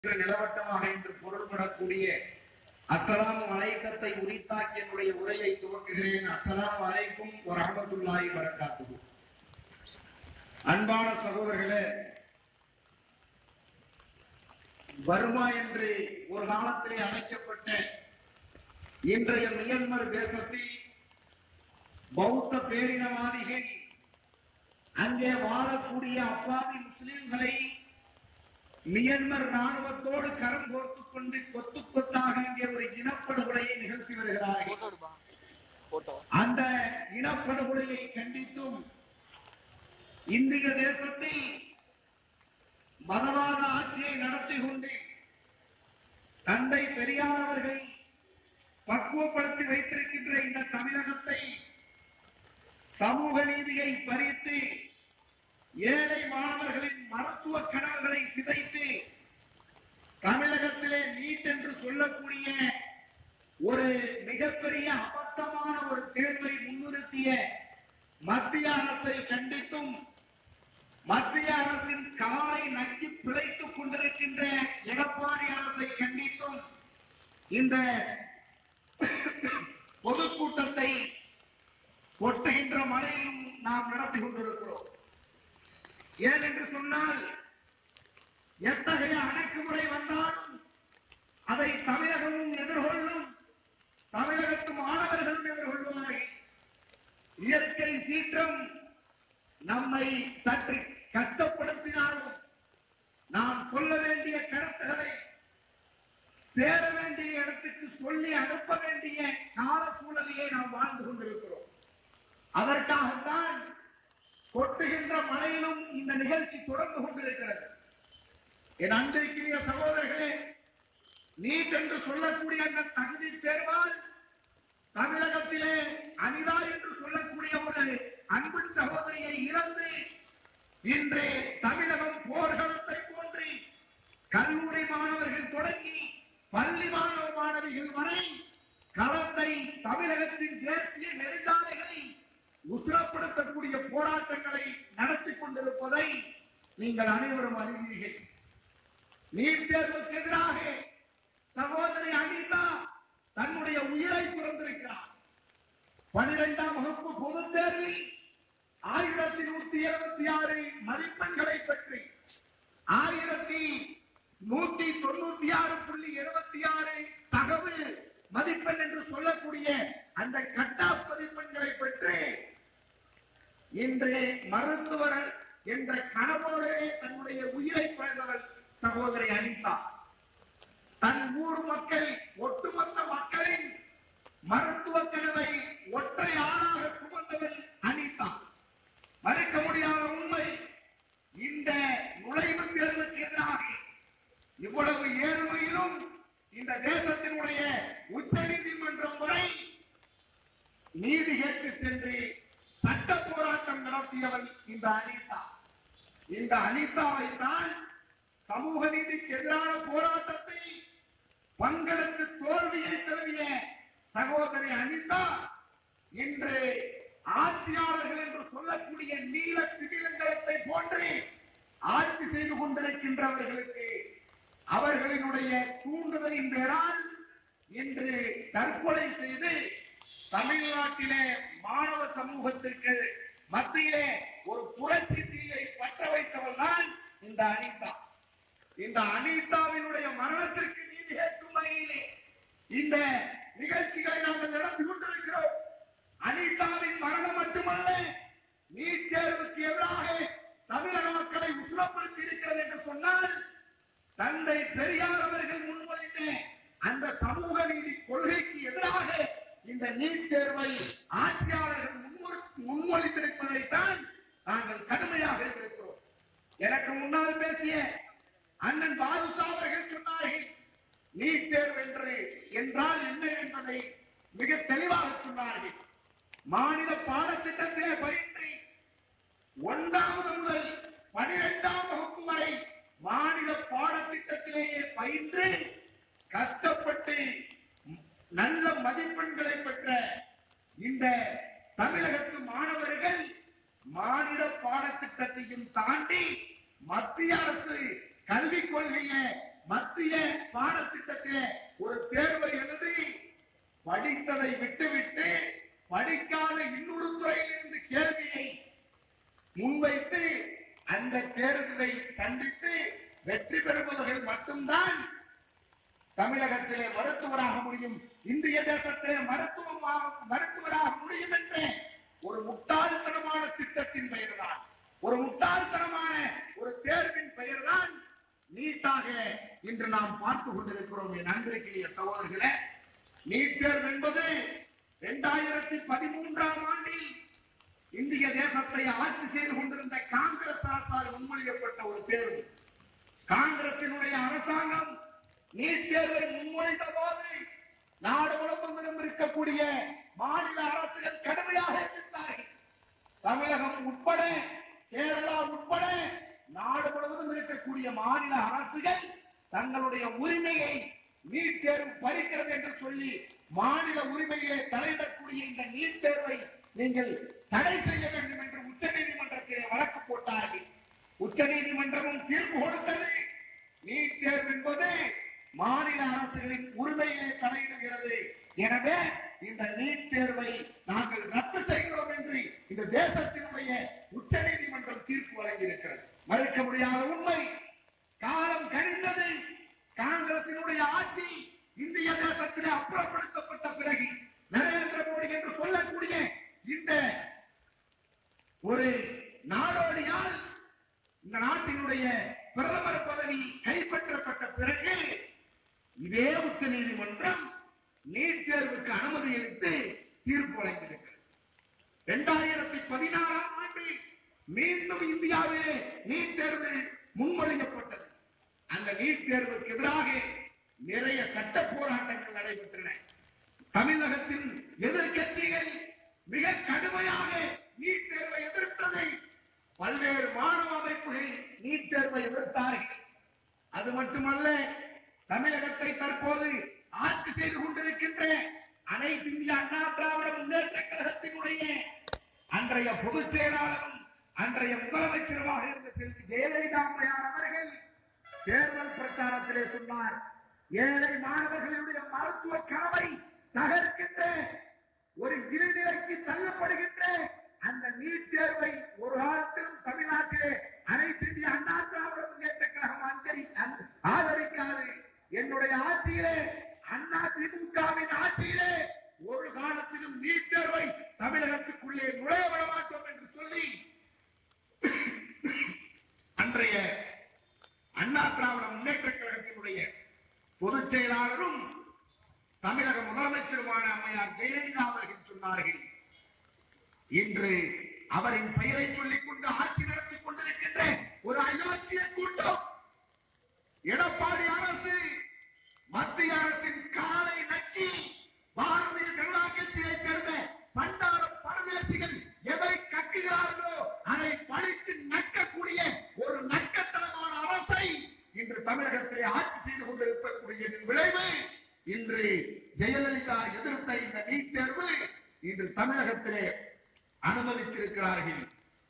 நிலவட்டமாக என்று பொருள்படக்கூடிய அஸ்ஸலாமு அலைக்கத்தை உரித்தாக்கி என்னுடைய உரையை துவக்குகிறேன் அஸ்ஸலாமு அலைக்கும் வரஹமத்துல்லாஹி வரகாத்துஹு அன்பான சகோதரர்களே பர்மா என்று ஒரு காலத்திலே அழைக்கப்பட்ட இன்றைய மியன்மர் தேசத்தில் பௌத்த பேரினவாதிகள் அங்கே வாழக்கூடிய அப்பாவி முஸ்லிம்களை மியன்மர் ராணுவத்தோடு கரம் கோர்த்துக் கொண்டு கொத்து கொத்தாக அங்கே ஒரு இனப்படுகொலையை நிகழ்த்தி வருகிறார்கள் போட்டோ எடுப்பா போட்டோ அந்த இனப்படுகொலையை கண்டித்தும் இந்திய தேசத்தில் மதவாத ஆட்சியை நடத்தி கொண்டு தந்தை பெரியார் அவர்கள் பக்குவப்படுத்தி வைத்திருக்கின்ற இந்த தமிழகத்தை சமூக நீதியை பறித்து ஏழை மாணவர்களின் மருத்துவ கனவுகளை சிதைத்து தமிழகத்திலே நீட் என்று சொல்லக்கூடிய ஒரு மிகப்பெரிய அபத்தமான ஒரு தேர்வை முன்னிறுத்திய மத்திய அரசை கண்டித்தும் மத்திய அரசின் காலை நக்கி பிழைத்துக் கொண்டிருக்கின்ற எடப்பாடி அரசை கண்டித்தும் இந்த பொதுக்கூட்டத்தை கொட்டுகின்ற மழையும் நாம் நடத்தி கொண்டிருக்கிறோம் ஏன் என்று சொன்னால் எத்தகைய அடக்குமுறை வந்தாலும் அதை தமிழகமும் எதிர்கொள்ளும் தமிழகத்து மாணவர்களும் எதிர்கொள்வார்கள் இயற்கை சீற்றம் நம்மை சற்று கஷ்டப்படுத்தினாலும் நாம் சொல்ல வேண்டிய கருத்துக்களை சேர வேண்டிய இடத்துக்கு சொல்லி அனுப்ப வேண்டிய கால சூழலிலே நாம் வாழ்ந்து கொண்டிருக்கிறோம் அதற்காகத்தான் கொட்டுகின்ற மழையிலும் இந்த நிகழ்ச்சி தொடர்ந்து கொண்டிருக்கிறது என் அன்பிற்குரிய சகோதரர்களே நீட் என்று சொல்லக்கூடிய அந்த தகுதி தேர்வால் தமிழகத்திலே அனிதா என்று சொல்லக்கூடிய ஒரு அன்பு சகோதரியை இழந்து இன்று தமிழகம் போர்க்களத்தை போன்று கல்லூரி மாணவர்கள் தொடங்கி பள்ளி மாணவ மாணவிகள் வரை களத்தை தமிழகத்தின் தேசிய நெடுஞ்சாலைகளை உசுரப்படுத்தக்கூடிய போராட்டங்களை நடத்தி கொண்டிருப்பதை நீங்கள் அனைவரும் அறிவீர்கள் நீட் தேர்வுக்கு எதிராக சகோதரி அனிதா தன்னுடைய உயிரை துறந்திருக்கிறார் பனிரெண்டாம் வகுப்பு பொதுத் தேர்வில் ஆயிரத்தி நூத்தி இருபத்தி ஆறு மதிப்பெண்களை பெற்று ஆயிரத்தி நூத்தி தொண்ணூத்தி ஆறு புள்ளி இருபத்தி ஆறு தகவல் மதிப்பெண் என்று சொல்லக்கூடிய அந்த கட்டா மதிப்பெண்களை பெற்று இன்று மருத்துவர் என்ற கனவோடே தன்னுடைய உயிரை பிறந்தவள் சகோதரி அனிதா தன் ஊர் மக்கள் ஒட்டுமொத்த மக்களின் மருத்துவ கனவை ஒற்றை ஆளாக சுமந்தவள் அனிதா மறுக்க முடியாத உண்மை இந்த நுழைவுத் தேர்வுக்கு எதிராக இவ்வளவு ஏழ்மையிலும் இந்த தேசத்தினுடைய உச்ச நீதிமன்றம் வரை நீதி கேட்டு சென்று சட்ட போராட்டம் நடத்தியவள் இந்த அனிதா இந்த அனிதாவை தான் சமூக நீதிக்கு எதிரான போராட்டத்தில் பங்கெடுத்து தோல்வியை தழுவிய சகோதரி அனிதா இன்று ஆட்சியாளர்கள் என்று சொல்லக்கூடிய நீல திமிலங்கலத்தை போன்று ஆட்சி செய்து கொண்டிருக்கின்றவர்களுக்கு அவர்களினுடைய தூண்டுதலின் பேரால் இன்று தற்கொலை செய்து தமிழ்நாட்டிலே மாணவ சமூகத்திற்கு மத்தியிலே ஒரு புரட்சி தீயை பற்ற வைத்தவள் தான் இந்த அனிதா இந்த அனிதாவினுடைய மரணத்திற்கு நீதி கேட்கும் வகையிலே இந்த நிகழ்ச்சிகளை நாங்கள் நடத்தி கொண்டிருக்கிறோம் அனிதாவின் மரணம் மட்டுமல்ல நீட் தேர்வுக்கு எதிராக தமிழக மக்களை உசுரப்படுத்தி இருக்கிறது என்று சொன்னால் தந்தை பெரியார் அவர்கள் முன்மொழிந்த அந்த சமூக நீதி கொள்கைக்கு எதிராக இந்த நீட் தேர்வை ஆட்சியாளர்கள் முன்மொழி- முன்மொழிந்திருப்பதைத்தான் நாங்கள் கடுமையாக இருக்கிறோம் எனக்கு முன்னால் பேசிய அண்ணன் பாதுஷா அவர்கள் சொன்னார்கள் நீட் தேர்வு என்று என்றால் என்ன என்பதை மிக தெளிவாக சொன்னார்கள் மாநில பாடத்திட்டத்திலே பயின்று ஒன்றாவது முதல் பனிரெண்டாம் வகுப்பு வரை மாநில பாடத்திட்டத்திலேயே பயின்று கஷ்டப்பட்டு நல்ல மதிப்பெண்களை பெற்ற இந்த தமிழகத்து மாணவர்கள் மாநில பாடத்திட்டத்தையும் தாண்டி மத்திய அரசு கல்விக் கொள்கையை மத்திய பாடத்திட்டத்திலே ஒரு தேர்வை எழுதி படித்ததை விட்டுவிட்டு படிக்காத இன்னொரு துறையிலிருந்து கேள்வியை முன்வைத்து அந்த தேர்வை சந்தித்து வெற்றி பெறுபவர்கள் மட்டும்தான் தமிழகத்திலே மருத்துவராக முடியும் இந்திய தேசத்திலே மருத்துவமாக மருத்துவராக முடியும் என்ற ஒரு முட்டாள்தனமான திட்டத்தின் பெயர்தான் ஒரு முட்டாள்தனமான ஒரு தேர்வின் பெயர்தான் நீட்டாக இன்று நாம் பார்த்து கொண்டிருக்கிறோம் என் அன்பிற்குரிய சகோதரர்களே நீட் தேர்வு என்பது இரண்டாயிரத்தி பதிமூன்றாம் ஆண்டில் இந்திய தேசத்தை ஆட்சி செய்து கொண்டிருந்த காங்கிரஸ் அரசால் முன்மொழியப்பட்ட ஒரு தேர்வு காங்கிரசினுடைய அரசாங்கம் நீட் தேர்வை முன்மொழிந்த போது நாடு முழுவதும் இருக்கக்கூடிய மாநில அரசுகள் கடுமையாக எதிர்த்தார்கள் தமிழகம் உட்பட கேரளா உட்பட நாடு முழுவதும் இருக்கக்கூடிய மாநில அரசுகள் தங்களுடைய உரிமையை நீட் தேர்வு பறிக்கிறது என்று சொல்லி மாநில உரிமையிலே தலையிடக்கூடிய இந்த நீட் தேர்வை நீங்கள் தடை செய்ய வேண்டும் என்று உச்ச நீதிமன்றத்திலே வழக்கு போட்டார்கள் உச்ச நீதிமன்றமும் தீர்ப்பு கொடுத்தது நீட் தேர்வு என்பது மாநில அரசுகளின் உரிமையிலே தலையிடுகிறது எனவே இந்த நீட் தேர்வை நாங்கள் ரத்து செய்கிறோம் என்று இந்த தேசத்தினுடைய உச்ச நீதிமன்றம் தீர்ப்பு வழங்கியிருக்கிறது மறுக்க முடியாத உண்மை காலம் கழிந்தது காங்கிரசினுடைய ஆட்சி இந்திய தேசத்திலே அப்புறப்படுத்தப்பட்ட பிறகு நரேந்திர மோடி என்று சொல்லக்கூடிய இந்த ஒரு நாடோடியால் இந்த நாட்டினுடைய பிரதமர் பதவி கைப்பற்றப்பட்ட பிறகு இதே உச்ச நீதிமன்றம் நீட் தேர்வுக்கு அனுமதி அளித்து தீர்ப்பு வழங்கியிருக்கிறது இரண்டாயிரத்தி பதினாறாம் ஆண்டு மீண்டும் இந்தியாவிலே நீட் தேர்வு முன்மொழியப்பட்டது அந்த நீட் தேர்வுக்கு எதிராக நிறைய சட்ட போராட்டங்கள் நடைபெற்றன தமிழகத்தின் எதிர்க்கட்சிகள் மிக கடுமையாக நீட் தேர்வை எதிர்த்ததை பல்வேறு மாணவ அமைப்புகள் நீட் தேர்வை எதிர்த்தார்கள் அது மட்டுமல்ல தமிழகத்தை தற்போது ஆட்சி செய்து கொண்டிருக்கின்ற அனைத்து இந்திய அண்ணா திராவிட முன்னேற்ற கழகத்தினுடைய அன்றைய பொதுச் செயலாளரும் அன்றைய முதலமைச்சருமாக இருந்த செல்வி ஜெயலலிதா அம்மையார் அவர்கள் தேர்தல் பிரச்சாரத்திலே சொன்னார் ஏழை மாணவர்களுடைய மருத்துவ கனவை தகர்க்கின்ற ஒரு இருநிலைக்கு தள்ளப்படுகின்ற அந்த நீட் தேர்வை ஒரு காலத்திலும் தமிழ்நாட்டிலே அனைத்து இந்திய அண்ணா திராவிட முன்னேற்ற கழகம் அஞ்சலி அன்- ஆதரிக்காது என்னுடைய ஆட்சியிலே அண்ணா திமுகவின் ஆட்சியிலே ஒரு காலத்திலும் நீட் தேர்வை தமிழகத்துக்குள்ளே நுழைய விட மாட்டோம் என்று சொல்லி அன்றைய அண்ணா திராவிட முன்னேற்ற கழகத்தினுடைய பொதுச் செயலாளரும் தமிழக முதலமைச்சருமான அம்மையார் ஜெயலலிதா அவர்கள் சொன்னார்கள் இன்று அவரின் பெயரை சொல்லிக் கொண்டு ஆட்சி நடத்திக் கொண்டிருக்கின்ற ஒரு அயோக்கிய கூட்டம் எடப்பாடி அரசு மத்திய அரசின் காலை நக்கி பாரதிய ஜனதா கட்சியைச் சேர்ந்த பண்டார பரதேசிகள் எதை கக்குகிறார்களோ அதை பழித்து நக்கக்கூடிய ஒரு நக்கத்தனமான அரசை இன்று தமிழகத்திலே ஆட்சி செய்து கொண்டிருக்கக்கூடிய விளைவு இன்று ஜெயலலிதா எதிர்த்த இந்த நீட் தேர்வு இன்று தமிழகத்திலே அனுமதித்திருக்கிறார்கள்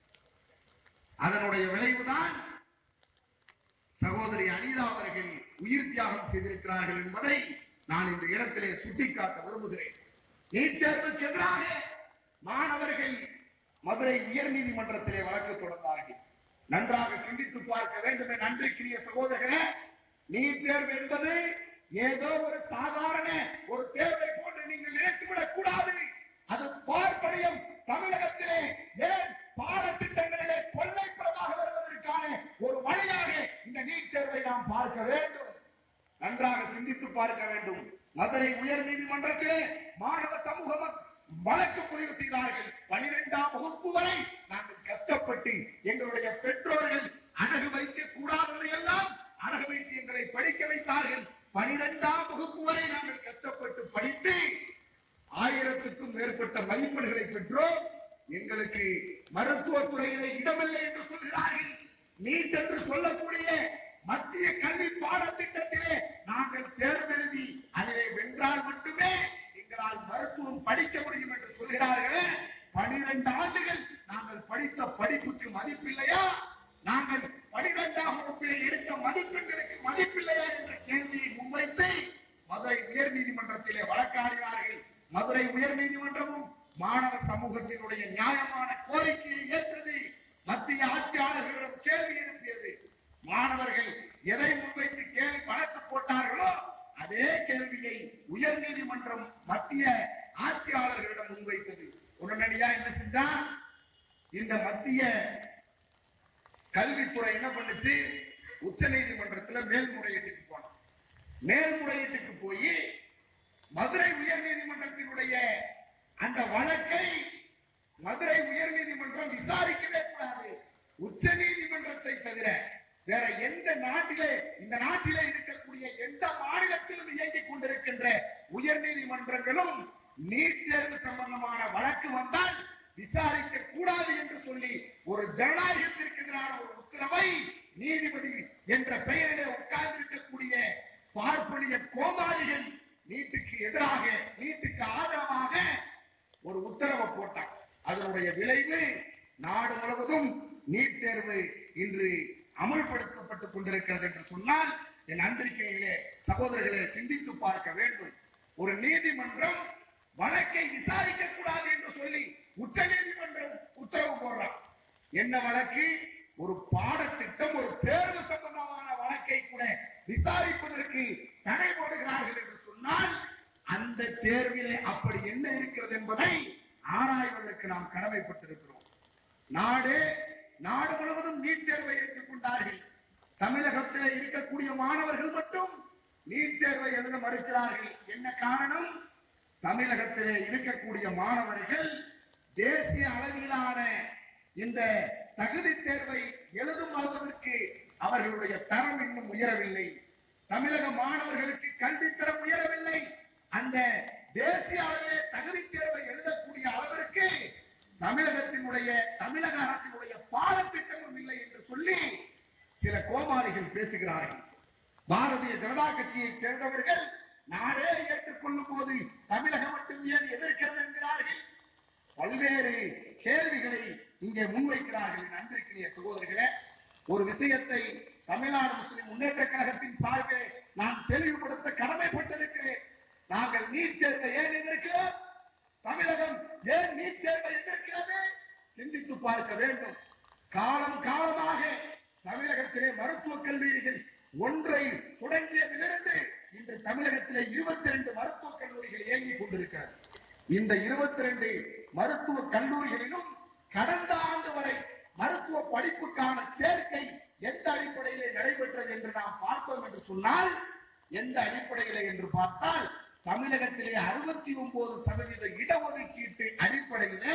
அதனுடைய விளைவுதான் சகோதரி அனிதா அவர்கள் உயிர் தியாகம் செய்திருக்கிறார்கள் என்பதை நான் இந்த இடத்திலே சுட்டிக்காட்ட விரும்புகிறேன் நீட் தேர்வுக்கு எதிராக மாணவர்கள் மதுரை உயர் நீதிமன்றத்திலே வழக்கு தொடர்ந்தார்கள் நன்றாக சிந்தித்து பார்க்க வேண்டும் என் அன்பிற்குரிய சகோதரர்களே நீட் தேர்வு என்பது ஏதோ ஒரு சாதாரண ஒரு தேர்வை போன்று நீங்கள் நினைத்துவிடக் கூடாது அது பார்ப்பனியம் தமிழகத்திலே ஏன் பாடத்திட்டங்களிலே கொள்ளைப்புறமாக வருவதற்கான ஒரு வழியாக இந்த நீட் தேர்வை நாம் பார்க்க வேண்டும் நன்றாக சிந்தித்து பார்க்க வேண்டும் மதுரை உயர் நீதிமன்றத்திலே மாணவ சமூகம் வழக்கு பதிவு செய்தார்கள் பனிரெண்டாம் வகுப்பு வரை நாங்கள் கஷ்டப்பட்டு எங்களுடைய பெற்றோர்கள் அழகு வைக்க கூடாததை எல்லாம் அழகு வைத்து எங்களை படிக்க வைத்தார்கள் பனிரெண்டாம் வகுப்பு வரை நாங்கள் கஷ்டப்பட்டு படித்து ஆயிரத்துக்கும் மேற்பட்ட மதிப்பெண்களை பெற்றோம் எங்களுக்கு மருத்துவத் துறையிலே இடமில்லை என்று சொல்கிறார்கள் நீட் என்று சொல்லக்கூடிய மத்திய கல்வி பாடத்திட்டத்திலே நாங்கள் தேர்வு எழுதி அதிலே வென்றால் மட்டுமே எங்களால் மருத்துவம் படிக்க முடியும் என்று சொல்கிறார்களே பனிரெண்டு ஆண்டுகள் நாங்கள் படித்த படிப்புக்கு மதிப்பில்லையா நாங்கள் பனிரெண்டாம் வகுப்பிலே எடுத்த மதிப்பெண்களுக்கு மதிப்பில்லையா என்று நீதிமன்றத்திலே வழக்காடினார்கள் மதுரை உயர் நீதிமன்றமும் மாணவ சமூகத்தினுடைய நியாயமான கோரிக்கையை ஏற்றது மத்திய ஆட்சியாளர்களிடம் கேள்வி எழுப்பியது மாணவர்கள் எதை முன்வைத்து கேள்வி வழக்கு போட்டார்களோ அதே கேள்வியை உயர் நீதிமன்றம் மத்திய ஆட்சியாளர்களிடம் முன்வைத்தது உடனடியா என்ன செஞ்சா இந்த மத்திய கல்வித்துறை என்ன பண்ணுச்சு உச்ச நீதிமன்றத்துல மேல்முறையீட்டுக்கு போனோம் மேல்முறையீட்டுக்கு போய் மதுரை உயர் நீதிமன்றத்தினுடைய அந்த வழக்கை மதுரை உயர் நீதிமன்றம் விசாரிக்கவே கூடாது உச்ச நீதிமன்றத்தை தவிர வேற எந்த நாட்டிலே இந்த நாட்டிலே இருக்கக்கூடிய எந்த மாநிலத்திலும் இயங்கிக் கொண்டிருக்கின்ற உயர் நீதிமன்றங்களும் நீட் தேர்வு சம்பந்தமான வழக்கு வந்தால் விசாரிக்க கூடாது என்று சொல்லி ஒரு ஜனநாயகத்திற்கு எதிரான ஒரு உத்தரவை நீதிபதி என்ற பெயரிலே உட்கார்ந்திருக்கக்கூடிய பார்ப்பனிய கோமாளிகள் நீட்டுக்கு எதிராக நீட்டுக்கு ஆதரவாக ஒரு உத்தரவை போட்டார் அதனுடைய விளைவு நாடு முழுவதும் நீட் தேர்வு இன்று அமல்படுத்தப்பட்டுக் கொண்டிருக்கிறது என்று சொன்னால் என் அன்பிற்கையிலே சகோதரர்களை சிந்தித்து பார்க்க வேண்டும் ஒரு நீதிமன்றம் வழக்கை விசாரிக்க கூடாது என்று சொல்லி உச்ச நீதிமன்றம் உத்தரவு போடுறார் என்ன வழக்கு ஒரு பாடத்திட்டம் ஒரு தேர்வு சம்பந்தமான வழக்கை கூட விசாரிப்பதற்கு தடை போடுகிறார்கள் என்று சொன்னால் அந்த தேர்விலே அப்படி என்ன இருக்கிறது என்பதை ஆராய்வதற்கு நாம் கடமைப்பட்டிருக்கிறோம் நாடு நாடு முழுவதும் நீட் தேர்வை ஏற்றுக்கொண்டார்கள் தமிழகத்தில் இருக்கக்கூடிய மாணவர்கள் மட்டும் நீட் தேர்வை எழுத மறுக்கிறார்கள் என்ன காரணம் தமிழகத்திலே இருக்கக்கூடிய மாணவர்கள் தேசிய அளவிலான இந்த தகுதி தேர்வை எழுதும் அளவிற்கு அவர்களுடைய தரம் இன்னும் உயரவில்லை தமிழக மாணவர்களுக்கு கல்வி தரம் உயரவில்லை அந்த தேசிய அளவிலே தகுதி தேர்வை எழுதக்கூடிய அளவிற்கு தமிழகத்தினுடைய தமிழக அரசினுடைய பாடத்திட்டமும் இல்லை என்று சொல்லி சில கோமாளிகள் பேசுகிறார்கள் பாரதிய ஜனதா கட்சியை சேர்ந்தவர்கள் நாடே ஏற்றுக்கொள்ளும் போது தமிழகம் மட்டும் ஏன் எதிர்க்கிறது என்கிறார்கள் பல்வேறு கேள்விகளை இங்கே முன்வைக்கிறார்கள் என் அன்பிற்குரிய சகோதரர்களே ஒரு விஷயத்தை தமிழ்நாடு முஸ்லிம் முன்னேற்ற கழகத்தின் சார்பில் நான் தெளிவுபடுத்த கடமைப்பட்டிருக்கிறேன் நாங்கள் நீட் தேர்வை ஏன் எதிர்க்கிறோம் தமிழகம் ஏன் நீட் தேர்வை எதிர்க்கிறது சிந்தித்து பார்க்க வேண்டும் காலம் காலமாக தமிழகத்திலே மருத்துவ கல்லூரிகள் ஒன்றை தொடங்கியதிலிருந்து இன்று தமிழகத்திலே இருபத்தி ரெண்டு மருத்துவக் கல்லூரிகள் இயங்கிக் கொண்டிருக்கிறது இந்த இருபத்தி ரெண்டு மருத்துவ கல்லூரிகளிலும் கடந்த ஆண்டு வரை மருத்துவ படிப்புக்கான சேர்க்கை எந்த அடிப்படையிலே நடைபெற்றது என்று நாம் பார்த்தோம் என்று சொன்னால் எந்த அடிப்படையிலே என்று பார்த்தால் தமிழகத்திலே அறுபத்தி ஒன்பது சதவீத இடஒதுக்கீட்டு அடிப்படையிலே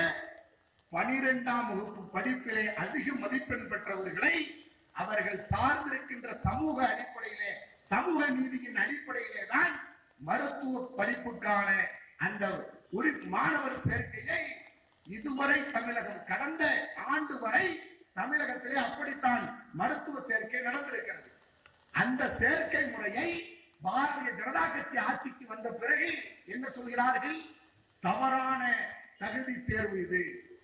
பனிரெண்டாம் வகுப்பு படிப்பிலே அதிக மதிப்பெண் பெற்றவர்களை அவர்கள் சார்ந்திருக்கின்ற சமூக அடிப்படையிலே சமூக நீதியின் அடிப்படையிலே தான் மருத்துவ படிப்புக்கான அந்த ஒரு மாணவர் சேர்க்கையை இதுவரை தமிழகம் கடந்த ஆண்டு வரை தமிழகத்திலே அப்படித்தான் மருத்துவ சேர்க்கை நடந்திருக்கிறது அந்த சேர்க்கை முறையை பாரதிய ஜனதா கட்சி ஆட்சிக்கு வந்த பிறகு என்ன சொல்கிறார்கள் தவறான தகுதி தேர்வு இது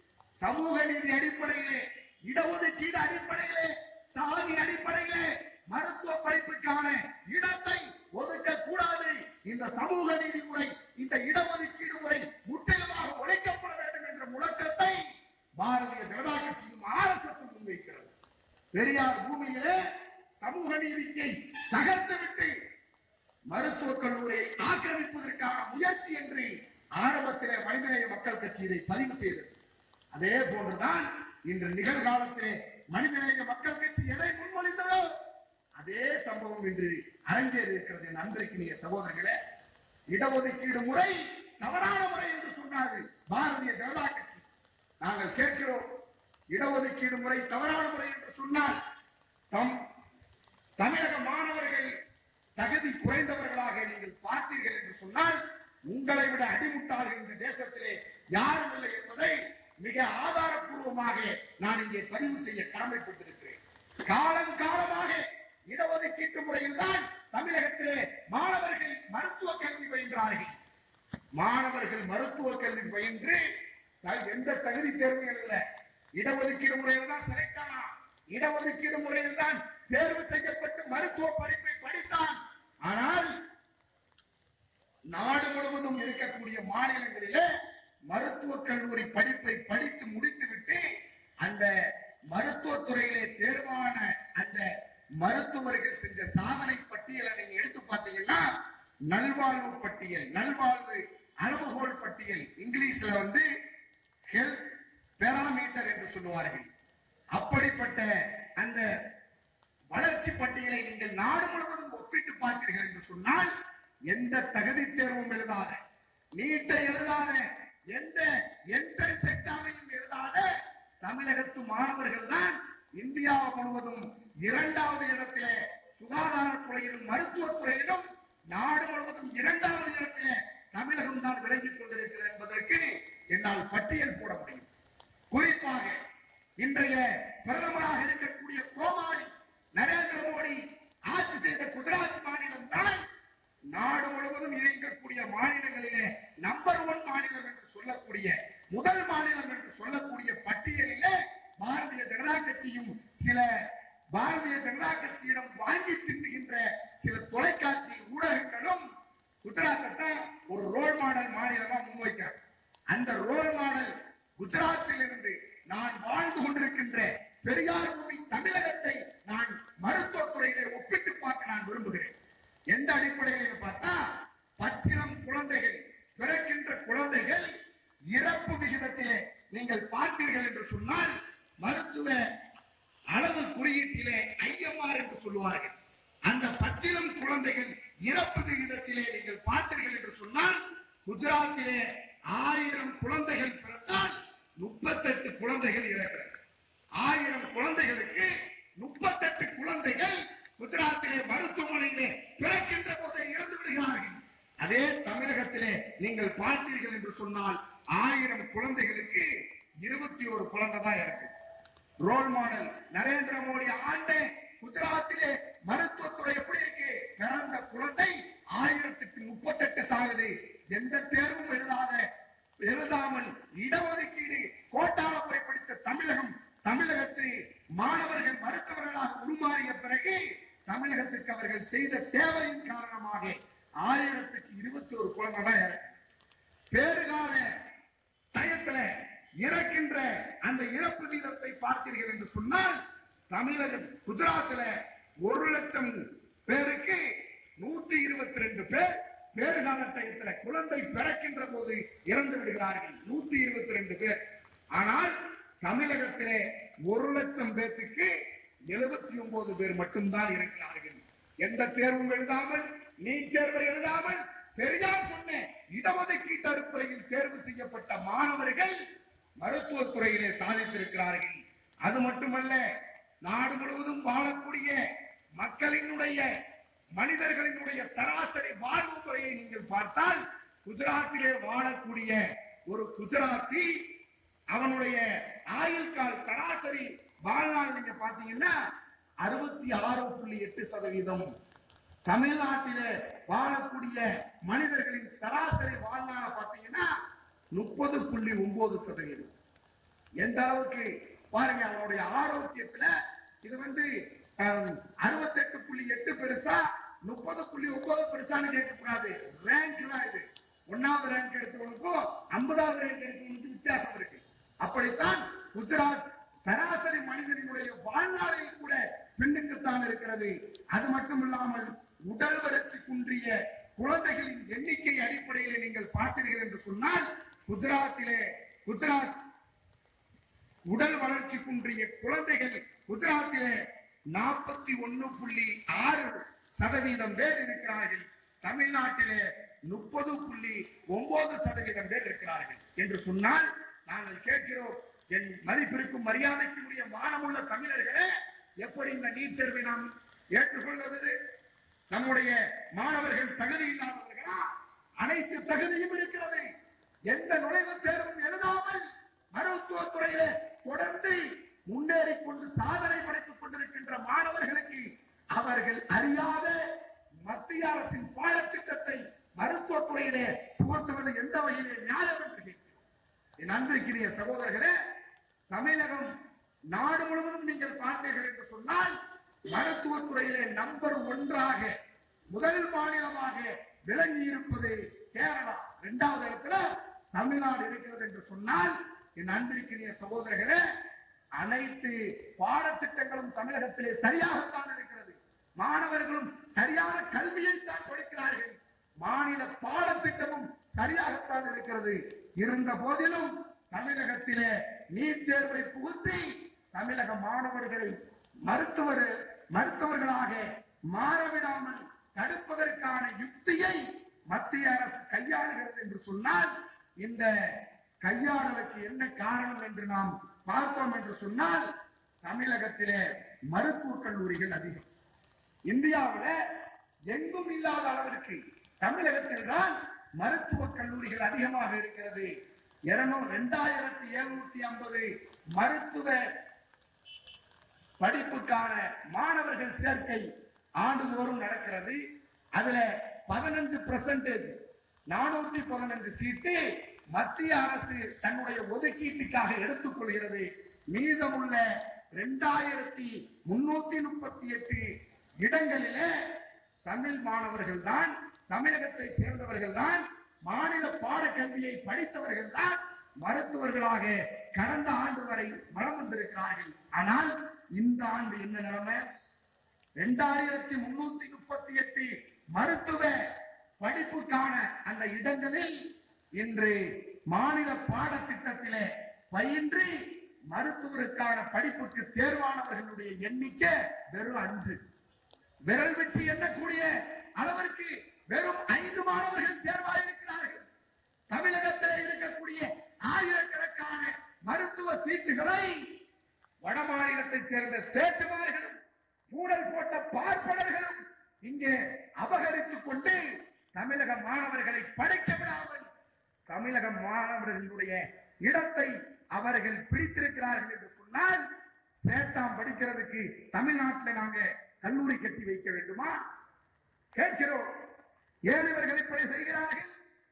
சமூக நீதி அடிப்படையிலே இடஒதுக்கீடு அடிப்படையிலே சாதி அடிப்படையிலே மருத்துவ படிப்புக்கான இடத்தை ஒதுக்க கூடாது இந்த சமூக நீதி முறை இந்த இடஒதுக்கீடு முறை முற்றிலுமாக உழைக்கப்பட வேண்டும் என்ற முழக்கத்தை பாரதிய ஜனதா கட்சியும் ஆர் எஸ் எஸ் முன்வைக்கிறது பெரியார் பூமியிலே சமூக நீதியை தகர்த்து விட்டு மருத்துவக் கல்லூரியை ஆக்கிரமிப்பதற்கான முயற்சி என்று ஆரம்பத்திலே மனிதநேய மக்கள் கட்சி இதை பதிவு செய்தது அதே போன்றுதான் இன்று நிகழ்காலத்திலே மனிதநேய மக்கள் கட்சி எதை முன்மொழிந்ததோ அதே சம்பவம் இன்று அரங்கேறி இருக்கிறது என் அன்பிற்கினிய சகோதரர்களே இடஒதுக்கீடு முறை தவறான முறை என்று சொன்னாது பாரதிய ஜனதா கட்சி நாங்கள் கேட்கிறோம் இடஒதுக்கீடு முறை தவறான முறை என்று சொன்னால் தம் தமிழக மாணவர்கள் தகுதி குறைந்தவர்களாக நீங்கள் பார்த்தீர்கள் என்று சொன்னால் உங்களை விட அடிமுட்டாள்கள் இந்த தேசத்திலே யாரும் இல்லை என்பதை மிக ஆதாரப்பூர்வமாக நான் இங்கே பதிவு செய்ய கடமைப்பட்டிருக்கிறேன் காலம் காலமாக இடஒதுக்கீட்டு முறையில் தான் தமிழகத்திலே மாணவர்கள் மருத்துவ கல்வி பயின்றார்கள் மாணவர்கள் மருத்துவ கல்வி பயின்று த- எந்த தகுதி தேர்வுகள் இல்ல இடஒதுக்கீடு முறையில் தான் செலக்ட் ஆனா இடஒதுக்கீடு முறையில் தான் தேர்வு செய்யப்பட்டு மருத்துவ படிப்பை படித்தான் ஆனால் நாடு முழுவதும் இருக்கக்கூடிய மாநிலங்களிலே மருத்துவக் கல்லூரி படிப்பை படித்து முடித்துவிட்டு அந்த மருத்துவத் துறையிலே தேர்வான அந்த மருத்துவர்கள் செஞ்ச சாதனை பட்டியலை நீங்க எடுத்து பார்த்தீங்கன்னா நல்வாழ்வு பட்டியல் நல்வாழ்வு அளவுகோல் பட்டியல் இங்கிலீஷ்ல வந்து ஹெல்த் பேராமீட்டர் என்று சொல்லுவார்கள் அப்படிப்பட்ட அந்த வளர்ச்சி பட்டியலை நீங்கள் நாடு முழுவதும் ஒப்பிட்டு பார்த்தீர்கள் என்று சொன்னால் எந்த தகுதி தேர்வும் எழுதாத நீட்டை எழுதாத எந்த என்ட்ரன்ஸ் எக்ஸாமையும் எழுதாத தமிழகத்து மாணவர்கள் தான் இந்தியா முழுவதும் இரண்டாவது இடத்திலே சுகாதாரத்துறையிலும் மருத்துவத்துறையிலும் நாடு முழுவதும் இரண்டாவது இடத்திலே தமிழகம் தான் விளங்கிக் கொண்டிருக்கிறது என்பதற்கு என்னால் பட்டியல் போட முடியும் குறிப்பாக இன்றைய பிரதமராக இருக்கக்கூடிய கோமாளி நரேந்திர மோடி ஆட்சி செய்த குஜராத் மாநிலம் தான் நாடு முழுவதும் இருக்கக்கூடிய மாநிலங்களிலே நம்பர் ஒன் மாநிலம் என்று சொல்லக்கூடிய முதல் மாநிலம் என்று சொல்லக்கூடிய பட்டியலிலே பாரதிய ஜனதா கட்சியும் சில பாரதிய ஜனதா கட்சியிடம் வாங்கி தின்னுகின்ற சில தொலைக்காட்சி ஊடகங்களும் குஜராத்தை தான் ஒரு ரோல் மாடல் மாநிலமா முன்வைக்கிறார் அந்த ரோல் மாடல் குஜராத்தில் இருந்து நான் வாழ்ந்து கொண்டிருக்கின்ற பெரியார் பூமி தமிழகத்தை நான் மருத்துவத்துறையிலே ஒப்பிட்டு பார்க்க நான் விரும்புகிறேன் எந்த அடிப்படையில் பார்த்தா பச்சிலம் குழந்தைகள் பிறக்கின்ற குழந்தைகள் இறப்பு விகிதத்திலே நீங்கள் பார்த்தீர்கள் என்று சொன்னால் மருத்துவ அளவு குறியீட்டிலே ஐஎம்ஆர் என்று சொல்லுவார்கள் அந்த பச்சிலம் குழந்தைகள் இறப்பு விகிதத்திலே நீங்கள் பார்த்தீர்கள் என்று சொன்னால் குஜராத்திலே ஆயிரம் குழந்தைகள் பிறந்தால் முப்பத்தெட்டு குழந்தைகள் இறக்கிறது ஆயிரம் குழந்தைகளுக்கு முப்பத்தெட்டு குழந்தைகள் குஜராத்திலே மருத்துவமனையிலே பிறக்கின்ற போதே இறந்து விடுகிறார்கள் அதே தமிழகத்திலே நீங்கள் பார்த்தீர்கள் என்று சொன்னால் ஆயிரம் குழந்தைகளுக்கு இருபத்தி ஒரு குழந்தை தான் இருக்கு ரோல் மாடல் நரேந்திர மோடி ஆண்டு குஜராத்திலே மருத்துவத்துறை எப்படி இருக்கு பிறந்த குழந்தை ஆயிரத்துக்கு முப்பத்தெட்டு சாகுது எந்த தேர்வும் எழுதாத எழுதாமல் இடஒதுக்கீடு கோட்டால போய் படித்த தமிழகம் தமிழகத்து மாணவர்கள் மருத்துவர்களாக உருமாறிய பிறகு தமிழகத்துக்கு அவர்கள் செய்த சேவையின் காரணமாக ஆயிரத்துக்கு இருபத்தி ஒரு குழந்தை தான் இறக்கு பேறுகால டயத்துல இறக்கின்ற அந்த இறப்பு வீதத்தை பார்த்தீர்கள் என்று சொன்னால் தமிழக குஜராத்ல ஒரு லட்சம் பேருக்கு நூத்தி இருபத்தி ரெண்டு பேர் பேறுகால டயத்துல குழந்தை பிறக்கின்ற போது இறந்து விடுகிறார்கள் நூத்தி இருபத்தி ரெண்டு பேர் ஆனால் தமிழகத்திலே ஒரு லட்சம் பேருக்கு எழுபத்தி ஒன்பது பேர் மட்டும்தான் இருக்கிறார்கள் எந்த தேர்வும் எழுதாமல் நீட் தேர்வை எழுதாமல் பெரியார் சொன்ன இடஒதுக்கீட்டு அடிப்படையில் தேர்வு செய்யப்பட்ட மாணவர்கள் மருத்துவத்துறையிலே சாதித்திருக்கிறார்கள் அது மட்டுமல்ல நாடு முழுவதும் வாழக்கூடிய மக்களினுடைய மனிதர்களினுடைய சராசரி வாழ்வு முறையை நீங்கள் பார்த்தால் குஜராத்திலே வாழக்கூடிய ஒரு குஜராத்தி அவனுடைய ஆயுள் கால் சராசரி வாழ்நாள் நீங்க பாத்தீங்கன்னா அறுபத்தி ஆறு புள்ளி எட்டு சதவீதம் தமிழ்நாட்டிலே வாழக்கூடிய மனிதர்களின் சராசரி வாழ்நாள பாத்தீங்கன்னா முப்பது புள்ளி ஒன்பது சதவீதம் எந்த அளவுக்கு பாருங்க அவனுடைய ஆரோக்கியத்துல இது வந்து அறுபத்தெட்டு புள்ளி எட்டு பெருசா முப்பது புள்ளி ஒன்பது பெருசான்னு கேட்கக்கூடாது ரேங்க் தான் இது ஒன்னாவது ரேங்க் எடுத்தவனுக்கும் ஐம்பதாவது ரேங்க் எடுத்தவனுக்கும் வித்தியாசம் இருக்கு அப்படித்தான் குஜராத் சராசரி மனிதனுடைய வாழ்நாளில் கூட பின்னுக்குத்தான் இருக்கிறது அது மட்டும் இல்லாமல் உடல் வளர்ச்சி குன்றிய குழந்தைகளின் எண்ணிக்கை அடிப்படையிலே நீங்கள் பார்த்தீர்கள் என்று சொன்னால் குஜராத்திலே குஜராத் உடல் வளர்ச்சி குன்றிய குழந்தைகள் குஜராத்திலே நாற்பத்தி ஒன்னு புள்ளி ஆறு சதவீதம் பேர் இருக்கிறார்கள் தமிழ்நாட்டிலே முப்பது புள்ளி ஒன்பது சதவீதம் பேர் இருக்கிறார்கள் என்று சொன்னால் நாங்கள் கேட்கிறோம் என் மதிப்பிற்கும் மரியாதைக்குரிய மானமுள்ள தமிழர்களே எப்படி இந்த நீட் தேர்வை நாம் ஏற்றுக்கொள்வது நம்முடைய மாணவர்கள் தகுதி இல்லாதவர்களா அனைத்து தகுதியும் இருக்கிறது எந்த நுழைவுத் தேர்வும் எழுதாமல் மருத்துவத்துறையிலே தொடர்ந்து முன்னேறி கொண்டு சாதனை படைத்துக் கொண்டிருக்கின்ற மாணவர்களுக்கு அவர்கள் அறியாத மத்திய அரசின் பாடத்திட்டத்தை மருத்துவத்துறையிலே புகுத்துவது எந்த வகையிலே நியாயம் என்று கேட்கிறேன். என் அன்பிற்கினிய சகோதரர்களே தமிழகம் நாடு முழுவதும் நீங்கள் பார்த்தீர்கள் என்று சொன்னால் மருத்துவத்துறையிலே நம்பர் ஒன்றாக முதல் மாநிலமாக விளங்கி இருப்பது கேரளா இரண்டாவது இடத்துல தமிழ்நாடு இருக்கிறது என்று சொன்னால் என் அன்பிற்கினிய சகோதரர்களே அனைத்து பாடத்திட்டங்களும் தமிழகத்திலே சரியாகத்தான் இருக்கிறது மாணவர்களும் சரியான கல்வியை தான் கொடுக்கிறார்கள் மாநில பாடத்திட்டமும் சரியாகத்தான் இருக்கிறது இருந்த போதிலும் தமிழகத்திலே நீட் தேர்வை புகுத்தி தமிழக மாணவர்களை மருத்துவர் மருத்துவர்களாக மாறவிடாமல் தடுப்பதற்கான யுக்தியை மத்திய அரசு கையாளுகிறது என்று சொன்னால் இந்த கையாடலுக்கு என்ன காரணம் என்று நாம் பார்த்தோம் என்று சொன்னால் தமிழகத்திலே மருத்துவக் கல்லூரிகள் அதிகம் இந்தியாவில எங்கும் இல்லாத அளவிற்கு தமிழகத்தில் தான் மருத்துவக் கல்லூரிகள் அதிகமாக இருக்கிறது இருநூறு இரண்டாயிரத்தி எழுநூத்தி ஐம்பது மருத்துவ படிப்புக்கான மாணவர்கள் சேர்க்கை ஆண்டுதோறும் நடக்கிறது அதுல பதினஞ்சு பெர்சன்டேஜ் நானூத்தி பதினஞ்சு சீட்டு மத்திய அரசு தன்னுடைய ஒதுக்கீட்டுக்காக எடுத்துக்கொள்கிறது மீதமுள்ள இரண்டாயிரத்தி முன்னூத்தி முப்பத்தி எட்டு இடங்களிலே தமிழ் மாணவர்கள் தான் தமிழகத்தை சேர்ந்தவர்கள் தான் மாநில பாடக்கல்வியை படித்தவர்கள் தான் மருத்துவர்களாக கடந்த ஆண்டு வரை வளம் வந்திருக்கிறார்கள் ஆனால் இந்த ஆண்டு என்ன நிலைமை இரண்டாயிரத்தி முன்னூத்தி முப்பத்தி எட்டு மருத்துவ படிப்புக்கான அந்த இடங்களில் இன்று மாநில பாடத்திட்டத்திலே பயின்று மருத்துவருக்கான படிப்புக்கு தேர்வானவர்களுடைய எண்ணிக்கை வெறும் அஞ்சு விரல் விட்டு எண்ணக்கூடிய அளவிற்கு வெறும் ஐந்து மாணவர்கள் தேர்வாயிருக்கிறார்கள் தமிழகத்தில் இருக்கக்கூடிய ஆயிரக்கணக்கான மருத்துவ சீட்டுகளை வட மாநிலத்தைச் சேர்ந்த சேட்டுமார்களும் ஊழல் போட்ட பார்ப்பனர்களும் இங்கே அபகரித்துக் கொண்டு தமிழக மாணவர்களை படிக்க விடாமல் தமிழக மாணவர்களுடைய இடத்தை அவர்கள் பிடித்திருக்கிறார்கள் என்று சொன்னால் சேட்டாம் படிக்கிறதுக்கு தமிழ்நாட்டில் நாங்க கல்லூரி கட்டி வைக்க வேண்டுமா கேட்கிறோம் ஏன் இவர்கள் இப்படி செய்கிறார்கள்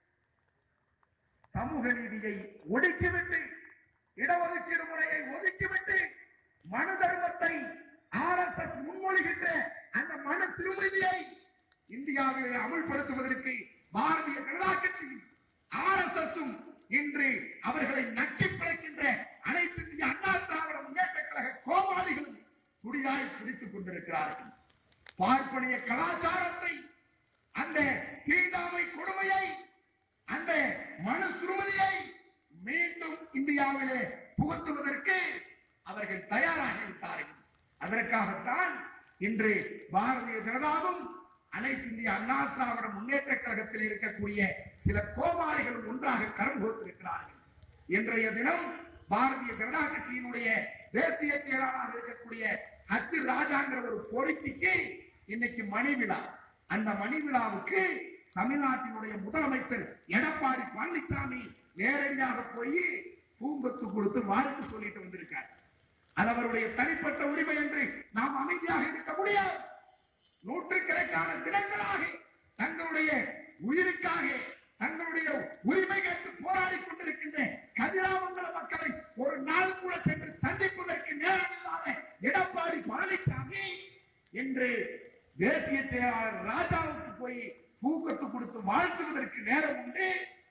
சமூக நீதியை ஒடுக்கிவிட்டு இடஒதுக்கீடு முறையை ஒதுக்கிவிட்டு மனு தர்மத்தை ஆர் எஸ் எஸ் முன்மொழிகின்ற அந்த மனு திருமதியை இந்தியாவிலே அமல்படுத்துவதற்கு பாரதிய ஜனதா கட்சியும் ஆர் எஸ் எஸ் இன்று அவர்களை நக்கி பிழைக்கின்ற அனைத்து இந்திய அண்ணா திராவிட முன்னேற்ற கழக கோமாளிகளும் துடியாய் பிடித்துக் கொண்டிருக்கிறார்கள் பார்ப்பனிய கலாச்சாரத்தை அந்த தீண்டாமை கொடுமையை அந்த மனுசுருமதியை மீண்டும் இந்தியாவிலே புகுத்துவதற்கு அவர்கள் தயாராகிவிட்டார்கள் அதற்காகத்தான் இன்று பாரதிய ஜனதாவும் அனைத்து இந்திய அண்ணா திராவிட முன்னேற்ற கழகத்தில் இருக்கக்கூடிய சில கோமாளிகள் ஒன்றாக கரம் கோர்த்திருக்கிறார்கள் இன்றைய தினம் பாரதிய ஜனதா கட்சியினுடைய தேசிய செயலாளராக இருக்கக்கூடிய ஹச் ராஜாங்கிற ஒரு பொறுப்பிக்கு இன்னைக்கு மணி விழா அந்த மணி விழாவுக்கு தமிழ்நாட்டினுடைய முதலமைச்சர் எடப்பாடி பழனிசாமி நேரடியாக போய் பூங்கொத்து கொடுத்து வாழ்த்து சொல்லிட்டு வந்திருக்கார் அது அவருடைய தனிப்பட்ட உரிமை என்று நாம் அமைதியாக இருக்க முடியாது நூற்றுக்கணக்கான தினங்களாக தங்களுடைய உயிருக்காக தங்களுடைய உரிமை கேட்டு போராடி கொண்டிருக்கின்ற கதிராமங்கல மக்களை ஒரு நாள் கூட சென்று சந்திப்பதற்கு நேரம் இல்லாத எடப்பாடி பழனிசாமி இன்று தேசிய செயலாளர் ராஜாவுக்கு போய் பூக்கத்து கொடுத்து வாழ்த்துவதற்கு நேரம் உண்டு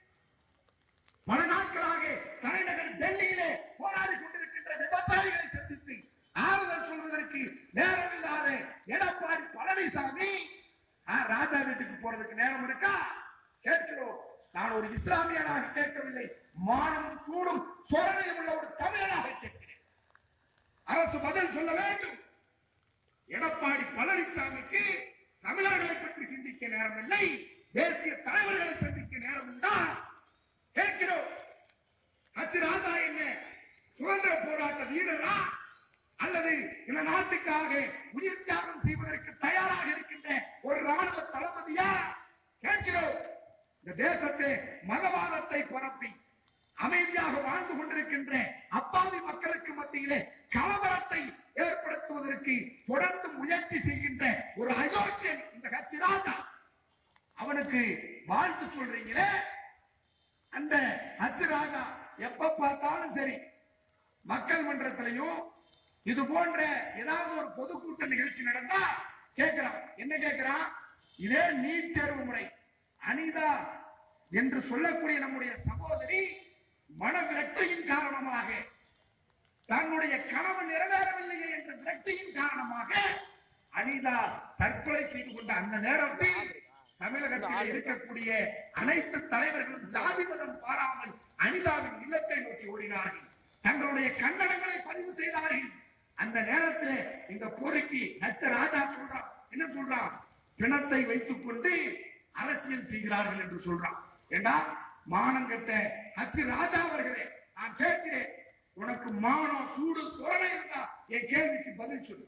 பல நாட்களாக தலைநகர் டெல்லியிலே போராடி கொண்டிருக்கின்ற விவசாயிகளை சந்தித்து ஆறுதல் சொல்வதற்கு நேரம் இல்லாத எடப்பாடி பழனிசாமி ஆ, ராஜா வீட்டுக்கு போறதுக்கு நேரம் இருக்கா கேட்கிறோம் நான் ஒரு இஸ்லாமியனாக கேட்கவில்லை மானமும் சூடும் சொரணையும் உள்ள ஒரு தமிழனாக கேட்கிறேன் அரசு பதில் சொல்ல வேண்டும் எடப்பாடி பழனிசாமிக்கு தமிழர்களை பற்றி சிந்திக்க நேரம் இல்லை தேசிய தலைவர்களை சந்திக்க நேரம் உண்டா கேட்கிறோம் அச்சு ராஜா என்ன சுதந்திர போராட்ட வீரரா அல்லது இந்த நாட்டுக்காக உயிர் தியாகம் செய்வதற்கு தயாராக இருக்கின்ற ஒரு ராணுவ தளபதியா கேட்கிறோம் இந்த தேசத்தை மதவாதத்தை பரப்பி அமைதியாக வாழ்ந்து கொண்டிருக்கின்ற அப்பாவி மக்களுக்கு மத்தியிலே கலவரத்தை ஏற்படுத்துவதற்கு தொடர்ந்து முயற்சி செய்கின்ற ஒரு அயோக்கியன் இந்த கட்சி ராஜா அவனுக்கு வாழ்த்து சொல்றீங்களே அந்த அச்சு ராஜா எப்ப பார்த்தாலும் சரி மக்கள் மன்றத்திலையும் இது போன்ற ஏதாவது ஒரு பொதுக்கூட்ட நிகழ்ச்சி நடந்தா கேட்கிறான் என்ன கேட்கிறான் இதே நீட் தேர்வு முறை அனிதா என்று சொல்லக்கூடிய நம்முடைய சகோதரி மன விரக்தியின் காரணமாக தன்னுடைய கனவு நிறைவேறவில்லையே என்ற விரக்தியின் காரணமாக அனிதா தற்கொலை செய்து கொண்ட அந்த நேரத்தில் தமிழகத்தில் இருக்கக்கூடிய அனைத்து தலைவர்களும் ஜாதி மதம் பாராமல் அனிதாவின் இல்லத்தை நோக்கி ஓடினார்கள் தங்களுடைய கண்டனங்களை பதிவு செய்தார்கள் அந்த நேரத்தில் இந்த போருக்கு நச்ச ராஜா சொல்றான் என்ன சொல்றான் பிணத்தை வைத்துக் கொண்டு அரசியல் செய்கிறார்கள் என்று சொல்றான் ஏண்டா மானம் கெட்ட ஹச்சு ராஜா அவர்களே நான் கேட்கிறேன் உனக்கு மானம் சூடு சுரணை இருந்தா என் கேள்விக்கு பதில் சொல்லு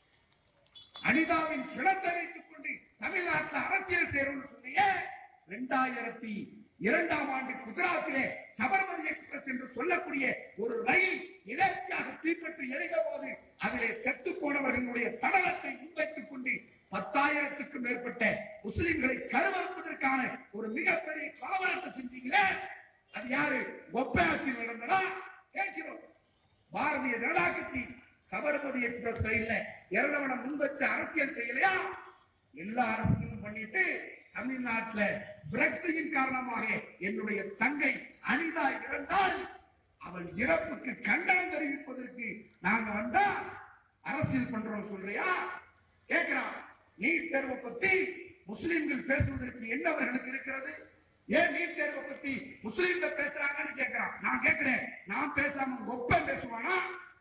அனிதாவின் பிணத்தை வைத்துக் கொண்டு தமிழ்நாட்டில் அரசியல் செய்யணும்னு சொன்னீங்க இரண்டாயிரத்தி இரண்டாம் ஆண்டு குஜராத்திலே சபர்மதி எக்ஸ்பிரஸ் என்று சொல்லக்கூடிய ஒரு ரயில் எதேச்சியாக தீப்பற்றி எரிந்த போது அதிலே செத்து போனவர்களுடைய சடலத்தை முன்வைத்துக் கொண்டு பத்தாயிரத்துக்கும் மேற்பட்ட முஸ்லிம்களை கருவறுப்பதற்கான ஒரு மிகப்பெரிய கலவரத்தை செஞ்சீங்களே அது யாரு ஒப்பை ஆட்சியில் நடந்ததா கேட்கிறோம் பாரதிய ஜனதா கட்சி சபர்மதி எக்ஸ்பிரஸ் ரயில்ல இறந்தவனை முன் வச்சு அரசியல் செய்யலையா எல்லா அரசியலும் பண்ணிட்டு தமிழ்நாட்டுல விரக்தியின் காரணமாக என்னுடைய தங்கை அனிதா இறந்தால் அவள் இறப்புக்கு கண்டனம் தெரிவிப்பதற்கு நாங்க வந்தா அரசியல் பண்றோம் சொல்றியா கேட்கிறான் நீட் தேர்வை பத்தி முஸ்லிம்கள் பேசுவதற்கு என்ன அவர்களுக்கு இருக்கிறது ஏன் நீட் தேர்வை பத்தி முஸ்லிம்கள் பேசுறாங்கன்னு கேட்கிறான் நான் கேட்கிறேன் நான் பேசாம ஒப்ப பேசுவானா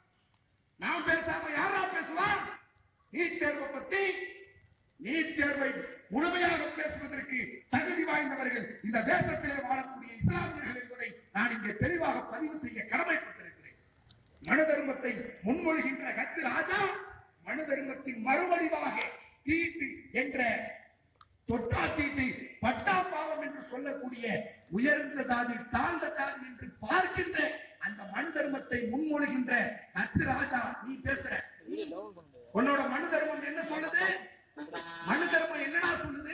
நான் பேசாம யாரா பேசுவான் நீட் தேர்வை பத்தி நீட் தேர்வை முழுமையாக பேசுவதற்கு தகுதி வாய்ந்தவர்கள் இந்த தேசத்திலே வாழக்கூடிய இஸ்லாமியர்கள் என்பதை நான் இங்கே தெளிவாக பதிவு செய்ய கடமைப்பட்டிருக்கிறேன் மனு தர்மத்தை முன்மொழிகின்ற கட்சி ராஜா மனு தர்மத்தின் மறுவடிவாக தீட்டு என்ற தொட்டா தீட்டு பட்டா பாவம் என்று சொல்லக்கூடிய உயர்ந்த ஜாதி தாழ்ந்த ஜாதி என்று பார்க்கின்ற அந்த மனு தர்மத்தை முன்மொழிகின்ற கட்சி ராஜா நீ பேசுற உன்னோட மனு தர்மம் என்ன சொல்லுது மனு தர்மம் என்னடா சொல்லுது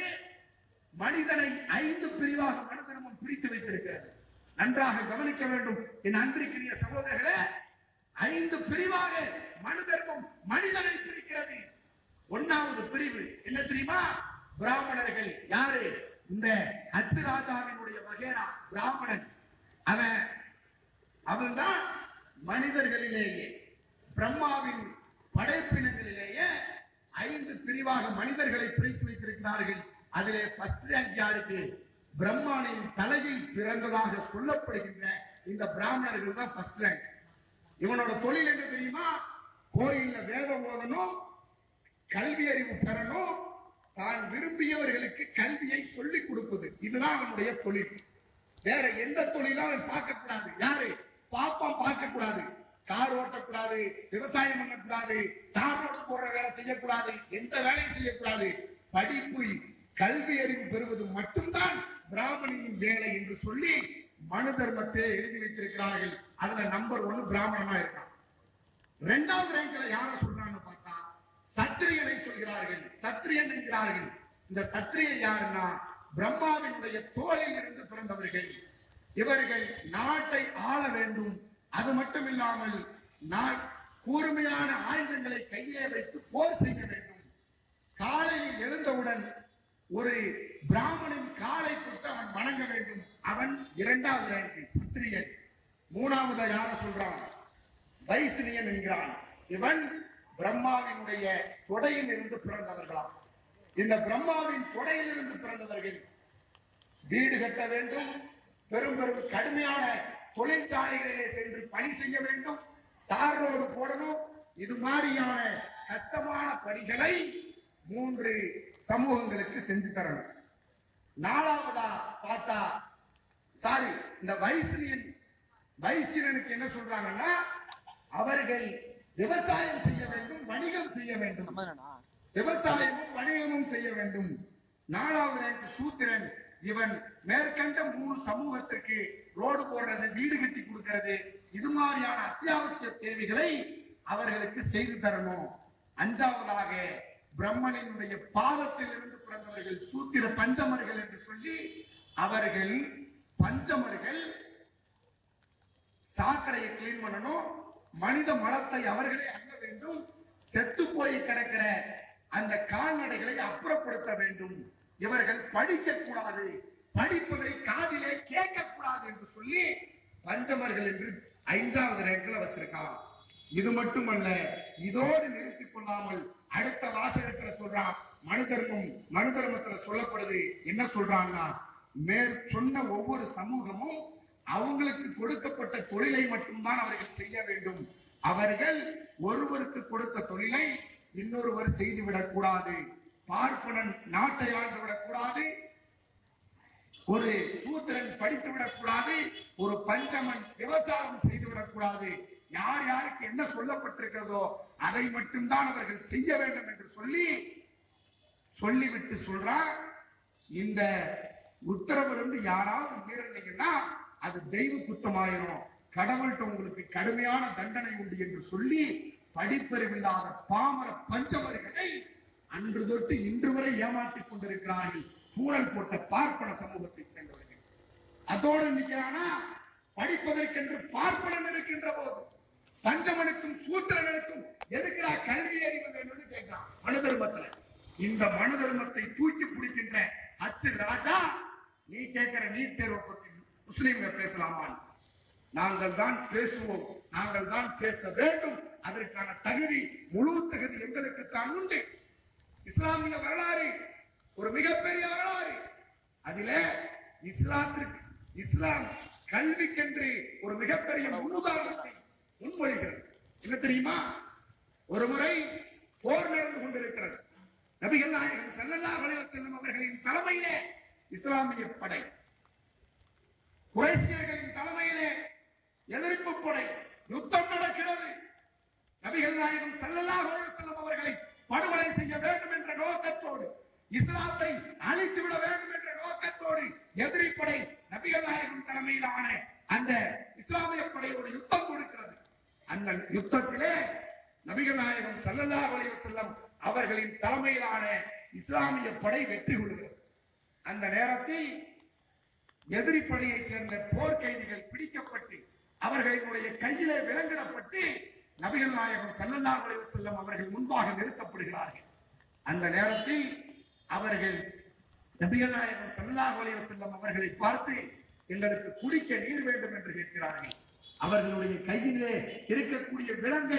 மனிதனை ஐந்து பிரிவாக மனு தர்மம் பிரித்து வைத்திருக்கிறது நன்றாக கவனிக்க வேண்டும் என் அன்பிற்குரிய சகோதரர்களே ஐந்து பிரிவாக மனு தர்மம் மனிதனை பிரிக்கிறது ஒன்னாவது பிரிவு என்ன தெரியுமா பிராமணர்கள் யாரு இந்த அச்சுராஜாவினுடைய வகேரா பிராமணன் அவன் அவன்தான் மனிதர்களிலேயே பிரம்மாவின் படைப்பினங்களிலேயே ஐந்து பிரிவாக மனிதர்களை பிரித்து வைத்திருக்கிறார்கள் அதிலே ஃபர்ஸ்ட் ரேங்க் யாருக்கு பிரம்மானின் தலையில் பிறந்ததாக சொல்லப்படுகின்ற இந்த பிராமணர்கள் தான் ஃபர்ஸ்ட் ரேங்க் இவனோட தொழில் என்ன தெரியுமா கோயில்ல வேதம் ஓதணும் கல்வி அறிவு பெறணும் தான் விரும்பியவர்களுக்கு கல்வியை சொல்லிக் கொடுப்பது இதுதான் அவனுடைய தொழில் வேற எந்த தொழிலும் அவன் பார்க்க கூடாது யாரு பாப்பம் பார்க்க கூடாது கார் ஓட்டக்கூடாது விவசாயம் பண்ணக்கூடாது தார் ரோடு போடுற வேலை செய்யக்கூடாது எந்த வேலையும் செய்யக்கூடாது படிப்பு கல்வி அறிவு பெறுவது மட்டும்தான் பிராமணியின் வேலை என்று சொல்லி மனு தர்மத்தை எழுதி வைத்திருக்கிறார்கள் அதுல நம்பர் ஒன்னு பிராமணனா இருக்கான் இரண்டாவது ரேங்க்ல யார சொல்றான்னு பார்த்தா சத்திரியனை சொல்கிறார்கள் சத்திரியன் என்கிறார்கள் இந்த சத்திரியன் யாருன்னா பிரம்மாவினுடைய தோளில் இருந்து பிறந்தவர்கள் இவர்கள் நாட்டை ஆள வேண்டும் அது மட்டும் இல்லாமல் நான் கூர்மையான ஆயுதங்களை கையிலே வைத்து போர் செய்ய வேண்டும் காலையில் எழுந்தவுடன் ஒரு பிராமணன் காலை தொட்டு அவன் வணங்க வேண்டும் அவன் இரண்டாவது ரேங்க் சத்திரியன் மூணாவது யார சொல்றான் வைசினியன் என்கிறான் இவன் பிரம்மாவினுடைய தொடையில் இருந்து பிறந்தவர்களாம் இந்த பிரம்மாவின் தொடையில் இருந்து பிறந்தவர்கள் வீடு கட்ட வேண்டும் பெரும் பெரும் கடுமையான தொழிற்சாலைகளிலே சென்று பணி செய்ய வேண்டும் தார் ரோடு போடணும் இது மாதிரியான கஷ்டமான பணிகளை மூன்று சமூகங்களுக்கு செஞ்சு தரணும் நாலாவதா பார்த்தா சாரி இந்த வைசிரியன் வைசியனுக்கு என்ன சொல்றாங்கன்னா அவர்கள் விவசாயம் செய்ய வேண்டும் வணிகம் செய்ய வேண்டும் சமாதானா விவசாயமும் வணிகமும் செய்ய வேண்டும் நாலாவது ரேங்க் சூத்திரன் இவன் மேற்கண்ட மூணு சமூகத்திற்கு ரோடு போடுறது வீடு கட்டி கொடுக்கிறது இது மாதிரியான அத்தியாவசிய தேவைகளை அவர்களுக்கு செய்து தரணும் அஞ்சாவதாக பிரம்மனினுடைய பாதத்தில் இருந்து பிறந்தவர்கள் சூத்திர பஞ்சமர்கள் என்று சொல்லி அவர்கள் பஞ்சமர்கள் சாக்கடையை கிளீன் பண்ணணும் மனித மலத்தை அவர்களே அள்ள வேண்டும் செத்து போய் கிடக்கிற அந்த கால்நடைகளை அப்புறப்படுத்த வேண்டும் இவர்கள் படிக்க கூடாது படிப்பதை காதிலே கேட்கக்கூடாது என்று சொல்லி பஞ்சமர்கள் என்று ஐந்தாவது ரேங்க்ல வச்சிருக்கான் இது மட்டுமல்ல இதோடு நிறுத்திக் கொள்ளாமல் அடுத்த வாசகத்துல சொல்றான் மனு தர்மம் மனு தர்மத்துல சொல்லப்படுது என்ன சொல்றான்னா மேற் சொன்ன ஒவ்வொரு சமூகமும் அவங்களுக்கு கொடுக்கப்பட்ட தொழிலை மட்டும்தான் அவர்கள் செய்ய வேண்டும் அவர்கள் ஒருவருக்கு கொடுத்த தொழிலை இன்னொருவர் செய்துவிடக் கூடாது பார்ப்பனன் நாட்டை ஆண்டு விடக்கூடாது ஒரு சூத்திரன் படித்து விடக்கூடாது ஒரு பஞ்சமன் விவசாயம் செய்து விடக்கூடாது யார் யாருக்கு என்ன சொல்லப்பட்டிருக்கிறதோ அதை மட்டும்தான் அவர்கள் செய்ய வேண்டும் என்று சொல்லி சொல்லிவிட்டு சொல்றா இந்த உத்தரவு இருந்து யாராவது மீறினீங்கன்னா அது தெய்வ குத்தமாயிரும் கடவுள்கிட்ட உங்களுக்கு கடுமையான தண்டனை உண்டு என்று சொல்லி படிப்பறிவில்லாத பாமர பஞ்சமர்களை அன்று தொட்டு இன்று வரை ஏமாற்றிக் கொண்டிருக்கிறார்கள் ஊழல் போட்ட பார்ப்பன சமூகத்தை சேர்ந்தவர்கள் அதோடு நிற்கிறானா படிப்பதற்கென்று பார்ப்பனன் இருக்கின்ற போது பஞ்சமனுக்கும் சூத்திரனுக்கும் எதுக்குடா கல்வி அறிவு வேணும்னு கேட்கிறான் மனு தர்மத்துல இந்த மனு தர்மத்தை தூக்கி பிடிக்கின்ற அச்சு ராஜா நீ கேட்கிற நீட் தேர்வை பத்தி முஸ்லீம்க பேசலாமா நாங்கள் தான் பேசுவோம் நாங்கள் தான் பேச வேண்டும் அதற்கான தகுதி முழு தகுதி எங்களுக்கு தான் உண்டு இஸ்லாமிய வரலாறு ஒரு மிகப்பெரிய வரலாறு அதிலே இஸ்லாத்திற்கு இஸ்லாம் கல்விக்கென்று ஒரு மிகப்பெரிய முன்னுதாரணத்தை முன்மொழிகிறது என்ன தெரியுமா ஒரு முறை போர் நடந்து கொண்டிருக்கிறது நபிகள் நாயகம் ஸல்லல்லாஹு அலைஹி வஸல்லம் அவர்களின் தலைமையிலே இஸ்லாமிய படை குறைசியர்களின் தலைமையிலே எதிர்ப்பு படை யுத்தம் நடக்கிறது நபிகள் நாயகம் ஸல்லல்லாஹு அலைஹி வஸல்லம் அவர்களை படுகொலை செய்ய வேண்டும் என்ற நோக்கத்தோடு இஸ்லாத்தை அழித்து விட வேண்டும் என்ற நோக்கத்தோடு எதிரி படை நபிகள் நாயகம் தலைமையிலான அந்த இஸ்லாமிய படையோடு யுத்தம் கொடுக்கிறது அந்த யுத்தத்திலே நபிகள் நாயகம் ஸல்லல்லாஹு அலைஹி வஸல்லம் அவர்களின் தலைமையிலான இஸ்லாமிய படை வெற்றி கொள்கிறது அந்த நேரத்தில் எதிரி படையைச் சேர்ந்த போர் கைதிகள் பிடிக்கப்பட்டு அவர்களினுடைய கையிலே விலங்கிடப்பட்டு நபிகள் நாயகம் ஸல்லல்லாஹு அலைஹி வஸல்லம் அவர்கள் முன்பாக நிறுத்தப்படுகிறார்கள் அந்த நேரத்தில் அவர்கள் நபிகள் நாயகம் ஸல்லல்லாஹு அலைஹி வஸல்லம் அவர்களை பார்த்து எங்களுக்கு குடிக்க நீர் வேண்டும் என்று கேட்கிறார்கள் அவர்களுடைய கையிலே இருக்கக்கூடிய விலங்கை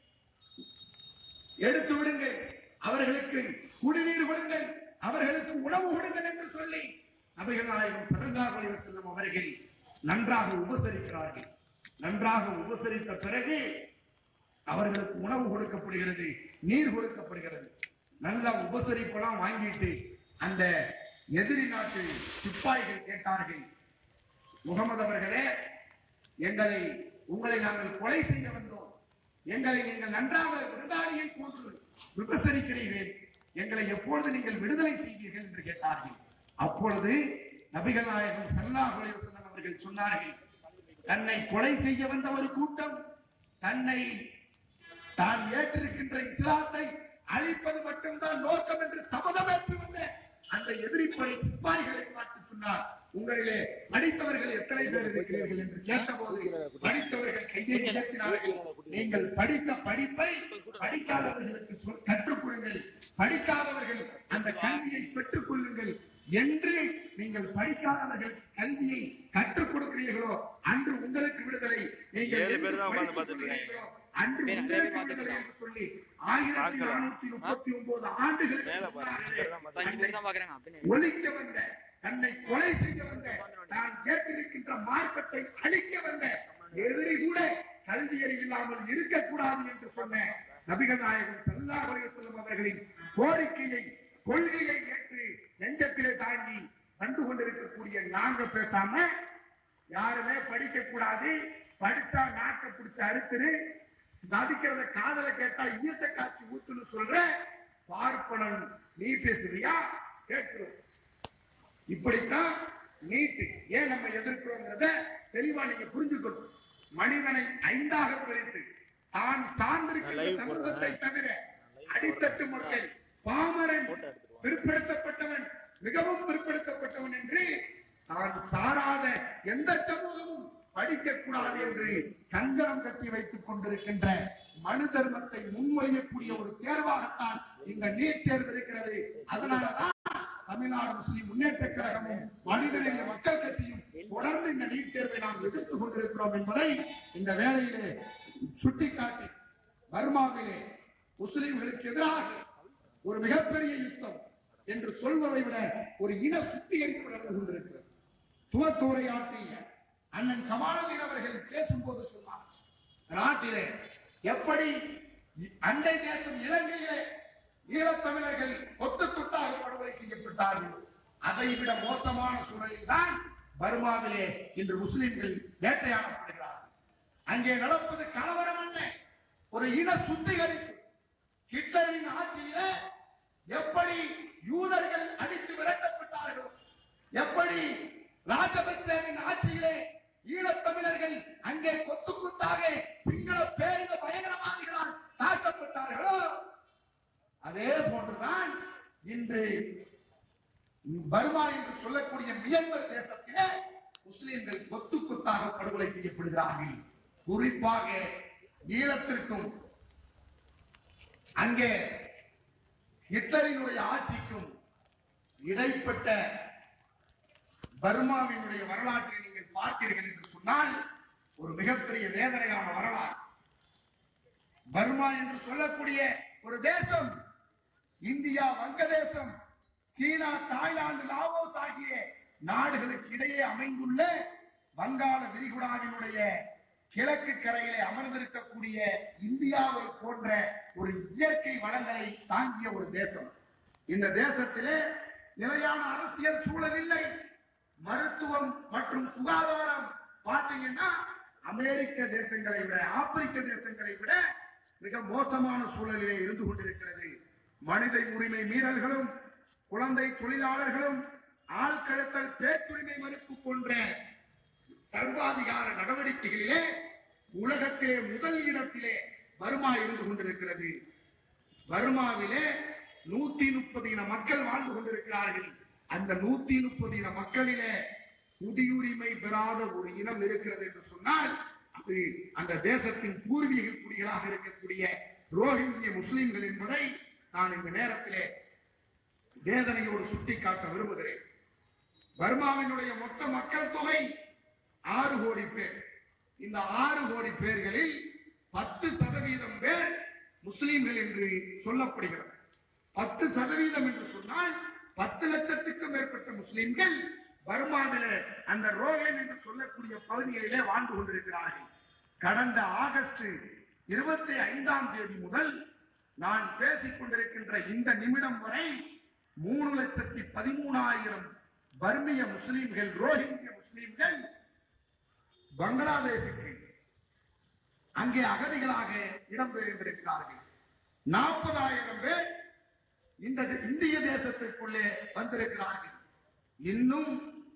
எடுத்து விடுங்கள் அவர்களுக்கு குடிநீர் கொடுங்கள் அவர்களுக்கு உணவு கொடுங்கள் என்று சொல்லி நபிகள் நாயகம் ஸல்லல்லாஹு அலைஹி வஸல்லம் அவர்கள் நன்றாக உபசரிக்கிறார்கள் நன்றாக உபசரித்த பிறகு அவர்களுக்கு உணவு கொடுக்கப்படுகிறது நீர் கொடுக்கப்படுகிறது நல்ல உபசரிப்பெல்லாம் வாங்கிட்டு அந்த எதிரி நாட்டு சிப்பாய்கள் கேட்டார்கள் முகமது அவர்களே எங்களை உங்களை நாங்கள் கொலை செய்ய வந்தோம் எங்களை நீங்கள் நன்றாக விருதாளியை போன்று விமர்சனிக்கிறீர்கள் எங்களை எப்பொழுது நீங்கள் விடுதலை செய்வீர்கள் என்று கேட்டார்கள் அப்பொழுது நபிகள் நாயகம் ஸல்லல்லாஹு அலைஹி வஸல்லம் அவர்கள் சொன்னார்கள் தன்னை கொலை செய்ய வந்த ஒரு கூட்டம் தன்னை தான் ஏற்றிருக்கின்ற இஸ்லாத்தை அழிப்பது மட்டும்தான் நோக்கம் என்று சபதமேற்று வந்த அந்த எதிரிப்படை சிப்பாய்களை பார்த்து சொன்னார் உங்களிலே படித்தவர்கள் எத்தனை பேர் இருக்கிறீர்கள் என்று கேட்டபோது படித்தவர்கள் கையை உயர்த்தினார்கள் நீங்கள் படித்த படிப்பை படிக்காதவர்களுக்கு சொல்- கற்றுக் கொடுங்கள் படிக்காதவர்கள் அந்த கல்வியை பெற்றுக் கொள்ளுங்கள் என்று நீங்கள் படிக்காதவர்கள் கல்வியை கற்றுக் கொடுக்கிறீர்களோ அன்று உங்களுக்கு விடுதலை நீங்கள் ஏழு என்று பேர் தான் உட்கார்ந்து படித்துக் பார்த்துட்டு இருக்காங்க. கொள்கிறீர்களோ, அன்று உங்களுக்கு விடுதலை என்று சொல்லி ஆயிரத்தி நானூத்தி முப்பத்தி ஒன்பது ஆண்டுகளுக்கு மேல பாருங்க முன்னாலே இங்க தான் அஞ்சு பேர் தான் பாக்குறாங்க அப்படின்னு ஒழிக்க வந்த தன்னை கொலை செய்ய வந்த தான் கேட்டிருக்கின்ற மார்க்கத்தை அழிக்க வந்த எதிரி கூட கல்வி அறிவு இல்லாமல் இருக்கக்கூடாது என்று சொன்ன நபிகள் நாயகம் ஸல்லல்லாஹு அலைஹி வஸல்லம் அவர்களின் கோரிக்கையை கொள்கையை ஏற்று நெஞ்சத்திலே தாங்கி கண்டு கொண்டிருக்கக்கூடிய நாங்க பேசாம யாருமே படிக்க கூடாது படிச்சா நாட்டை பிடிச்சு அறுத்துரு நடிக்கிறத காதல கேட்டா ஈயத்தை காட்சி ஊத்துன்னு சொல்ற பார்ப்பனன் நீ பேசுறியா கேட்கிறோம் இப்படித்தான் நீட்டு ஏன் நம்ம எதிர்க்கிறோங்கிறத தெளிவா நீங்க புரிஞ்சுக்கணும் மனிதனை ஐந்தாக பிரித்து தான் சார்ந்திருக்கின்ற நான் live சமூகத்தை போடுறேன். தவிர அடித்தட்டு மக்கள் பாமரன் பிற்படுத்தப்பட்டவன் மிகவும் பிற்படுத்தப்பட்டவன் என்று தான் சாராத எந்த சமூகமும் படிக்க கூடாது என்று கங்கணம் கட்டி வைத்துக் கொண்டிருக்கின்ற மனு தர்மத்தை முன்மொழியக்கூடிய ஒரு தேர்வாகத்தான் இந்த நீட் தேர்வு இருக்கிறது அதனாலதான் தமிழ்நாடு முஸ்லிம் முன்னேற்ற கழகமும் மனிதநேய மக்கள் கட்சியும் தொடர்ந்து இந்த நீட் தேர்வை நாம் எதிர்த்துக் கொண்டிருக்கிறோம் என்பதை இந்த வேளையிலே சுட்டிக்காட்டி பர்மாவிலே முஸ்லிம்களுக்கு எதிராக ஒரு மிகப்பெரிய யுத்தம் என்று சொல்வதை விட ஒரு இன சுத்திகரிப்பு நடந்து கொண்டிருக்கிறது துவக்க உரையாற்றிய அண்ணன் கமாலுதீன் அவர்கள் பேசும்போது சொன்னார் நாட்டிலே எப்படி அண்டை தேசம் இலங்கையிலே ஈழத்தமிழர்கள் கொத்து கொத்தாக படுகொலை செய்யப்பட்டார்கள் அதை விட மோசமான சூழலில் தான் பர்மாவிலே இன்று முஸ்லிம்கள் வேட்டையாடப்படுகிறார்கள் அங்கே நடப்பது கலவரம் அல்ல ஒரு இன சுத்திகரிப்பு ஹிட்லரின் ஆட்சியிலே எப்படி யூதர்கள் அடித்து விரட்டப்பட்டார்களோ எப்படி ராஜபக்சேவின் ஆட்சியிலே ஈழத்தமிழர்கள் அங்கே கொத்து கொத்தாக சிங்கள பேரிட பயங்கரவாதிகளால் தாக்கப்பட்டார்களோ அதே போன்றுதான் இன்று பர்மா என்று சொல்லக்கூடிய மியன்மர் தேசத்திலே முஸ்லிம்கள் கொத்து கொத்தாக படுகொலை செய்யப்படுகிறார்கள் குறிப்பாக ஈழத்திற்கும் அங்கே ஹிட்லரினுடைய ஆட்சிக்கும் இடைப்பட்ட பர்மாவினுடைய வரலாற்றை நீங்கள் பார்த்தீர்கள் என்று சொன்னால் ஒரு மிகப்பெரிய வேதனையான வரலாறு பர்மா என்று சொல்லக்கூடிய ஒரு தேசம் இந்தியா வங்கதேசம் சீனா தாய்லாந்து லாவோஸ் ஆகிய நாடுகளுக்கு இடையே அமைந்துள்ள வங்காள விரிகுடாவினுடைய கிழக்கு கரையிலே அமர்ந்திருக்கக்கூடிய இந்தியாவை போன்ற ஒரு இயற்கை வளங்களை தாங்கிய ஒரு தேசம் இந்த தேசத்திலே நிலையான அரசியல் சூழல் இல்லை மருத்துவம் மற்றும் சுகாதாரம் பார்த்தீங்கன்னா அமெரிக்க தேசங்களை விட ஆப்பிரிக்க தேசங்களை விட மிக மோசமான சூழலிலே இருந்து கொண்டிருக்கிறது மனித உரிமை மீறல்களும் குழந்தை தொழிலாளர்களும் ஆழ்கடத்தல் பேச்சுரிமை மறுப்பு போன்ற சர்வாதிகார நடவடிக்கைகளிலே உலகத்திலே முதல் இடத்திலே பர்மா இருந்து கொண்டிருக்கிறது பர்மாவிலே நூத்தி முப்பது இன மக்கள் வாழ்ந்து கொண்டிருக்கிறார்கள் அந்த நூத்தி முப்பது இன மக்களிலே குடியுரிமை பெறாத ஒரு இனம் இருக்கிறது என்று சொன்னால் அது அந்த தேசத்தின் பூர்வீக குடிகளாக இருக்கக்கூடிய ரோஹிங்கிய முஸ்லிம்கள் என்பதை நான் இந்த நேரத்திலே வேதனையோடு சுட்டிக்காட்ட விரும்புகிறேன் பர்மாவினுடைய மொத்த மக்கள் தொகை ஆறு கோடி பேர் இந்த ஆறு கோடி பேர்களில் பத்து சதவீதம் பேர் முஸ்லிம்கள் என்று சொல்லப்படுகிறது பத்து சதவீதம் என்று சொன்னால் பத்து லட்சத்துக்கும் மேற்பட்ட முஸ்லிம்கள் பர்மாவில அந்த ரோஹன் என்று சொல்லக்கூடிய பகுதிகளிலே வாழ்ந்து கொண்டிருக்கிறார்கள் கடந்த ஆகஸ்ட் இருபத்தி ஐந்தாம் தேதி முதல் நான் பேசிக் கொண்டிருக்கின்ற இந்த நிமிடம் வரை மூணு லட்சத்தி பதிமூணாயிரம் பர்மிய முஸ்லிம்கள் ரோஹிங்கிய முஸ்லிம்கள் பங்களாதேசுக்கு அங்கே அகதிகளாக இடம்பெயர்ந்திருக்கிறார்கள் நாற்பதாயிரம் பேர் இந்த இந்திய தேசத்திற்குள்ளே வந்திருக்கிறார்கள் இன்னும்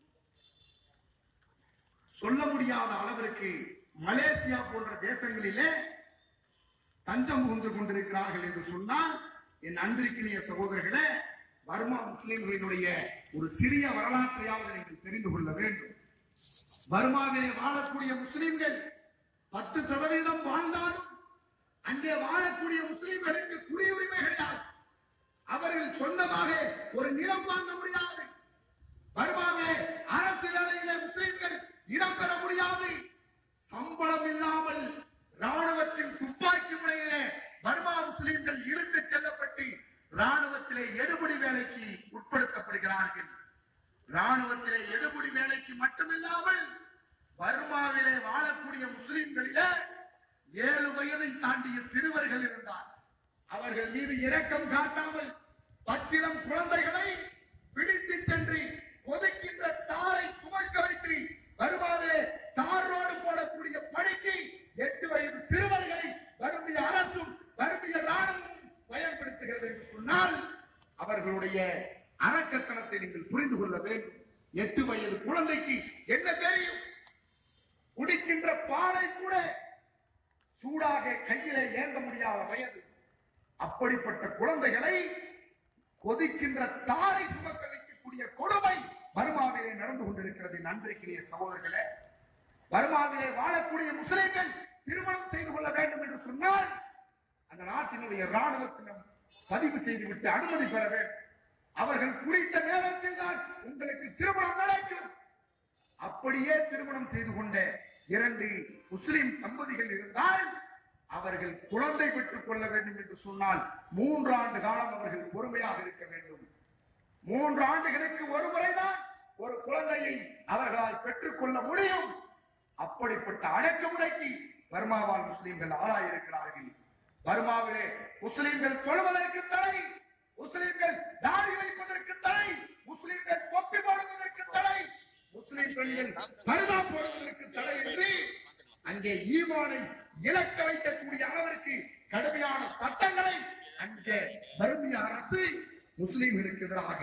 சொல்ல முடியாத அளவிற்கு மலேசியா போன்ற தேசங்களிலே தஞ்சம் புகுந்து கொண்டிருக்கிறார்கள் என்று சொன்னால் என் அன்பிற்கினிய சகோதரர்களே பர்மா முஸ்லிம்களினுடைய ஒரு சிறிய வரலாற்றையாவது நீங்கள் தெரிந்து கொள்ள வேண்டும் பர்மாவிலே வாழக்கூடிய முஸ்லிம்கள் பத்து சதவீதம் வாழ்ந்தாலும் அங்கே வாழக்கூடிய முஸ்லிம்களுக்கு குடியுரிமை கிடையாது அவர்கள் சொந்தமாக ஒரு நிலம் வாங்க முடியாது பர்மாவிலே அரசு வேலையிலே முஸ்லிம்கள் இடம்பெற முடியாது சம்பளம் இல்லாமல் ராணுவத்தின் துப்பாக்கி முனையிலே பர்மா முஸ்லிம்கள் இழுத்து செல்லப்பட்டு ராணுவத்திலே எடுபடி வேலைக்கு உட்படுத்தப்படுகிறார்கள் ராணுவத்திலே எடுபடி வேலைக்கு மட்டுமில்லாமல் பர்மாவிலே வாழக்கூடிய முஸ்லிம்களிலே ஏழு வயதை தாண்டிய சிறுவர்கள் இருந்தார் அவர்கள் மீது இரக்கம் காட்டாமல் பச்சிலம் குழந்தைகளை பிடித்து சென்று கொதிக்கின்ற தாரை சுமக்க வைத்து பர்மாவிலே தார் ரோடு போடக்கூடிய பணிக்கு எட்டு வயது சிறுவர்களை வரும்பிய அரசும் வரும்பிய ராணுவமும் பயன்படுத்துகிறது என்று சொன்னால் அவர்களுடைய அரக்கத்தனத்தை நீங்கள் புரிந்து கொள்ள வேண்டும் எட்டு வயது குழந்தைக்கு என்ன தெரியும் குடிக்கின்ற பாலை கூட சூடாக கையிலே ஏந்த முடியாத வயது அப்படிப்பட்ட குழந்தைகளை கொதிக்கின்ற தாரை சுமக்க வைக்கக்கூடிய கொடுமை பர்மாவிலே நடந்து கொண்டிருக்கிறது நன்றிக்கிரிய சகோதரர்களே பர்மாவிலே வாழக்கூடிய முஸ்லிம்கள் திருமணம் செய்து கொள்ள வேண்டும் என்று சொன்னால் அந்த நாட்டினுடைய ராணுவத்தினம் பதிவு செய்துவிட்டு அனுமதி பெற வேண்டும் அவர்கள் குறித்த நேரத்தில் தான் உங்களுக்கு திருமணம் நடக்கும் அப்படியே திருமணம் செய்து கொண்ட இரண்டு முஸ்லிம் தம்பதிகள் இருந்தால் அவர்கள் குழந்தை பெற்றுக் கொள்ள வேண்டும் என்று சொன்னால் மூன்று ஆண்டு காலம் அவர்கள் பொறுமையாக இருக்க வேண்டும் மூன்று ஆண்டுகளுக்கு ஒரு முறைதான் ஒரு குழந்தையை அவர்களால் பெற்றுக்கொள்ள முடியும் அப்படிப்பட்ட அடக்குமுறைக்கு பர்மாவால் முஸ்லிம்கள் ஆளாயிருக்கிறார்கள் பர்மாவிலே முஸ்லிம்கள் தொழுவதற்கு தடை முஸ்லிம்கள் தாடி வைப்பதற்கு தடை முஸ்லிம்கள் கொப்பி போடுவதற்கு தடை முஸ்லிம் பெண்கள் பருதா போடுவதற்கு தடை என்று அங்கே ஈமானை இலக்க வைக்கக்கூடிய அளவிற்கு கடுமையான சட்டங்களை அங்கே பர்மிய அரசு முஸ்லிம்களுக்கு எதிராக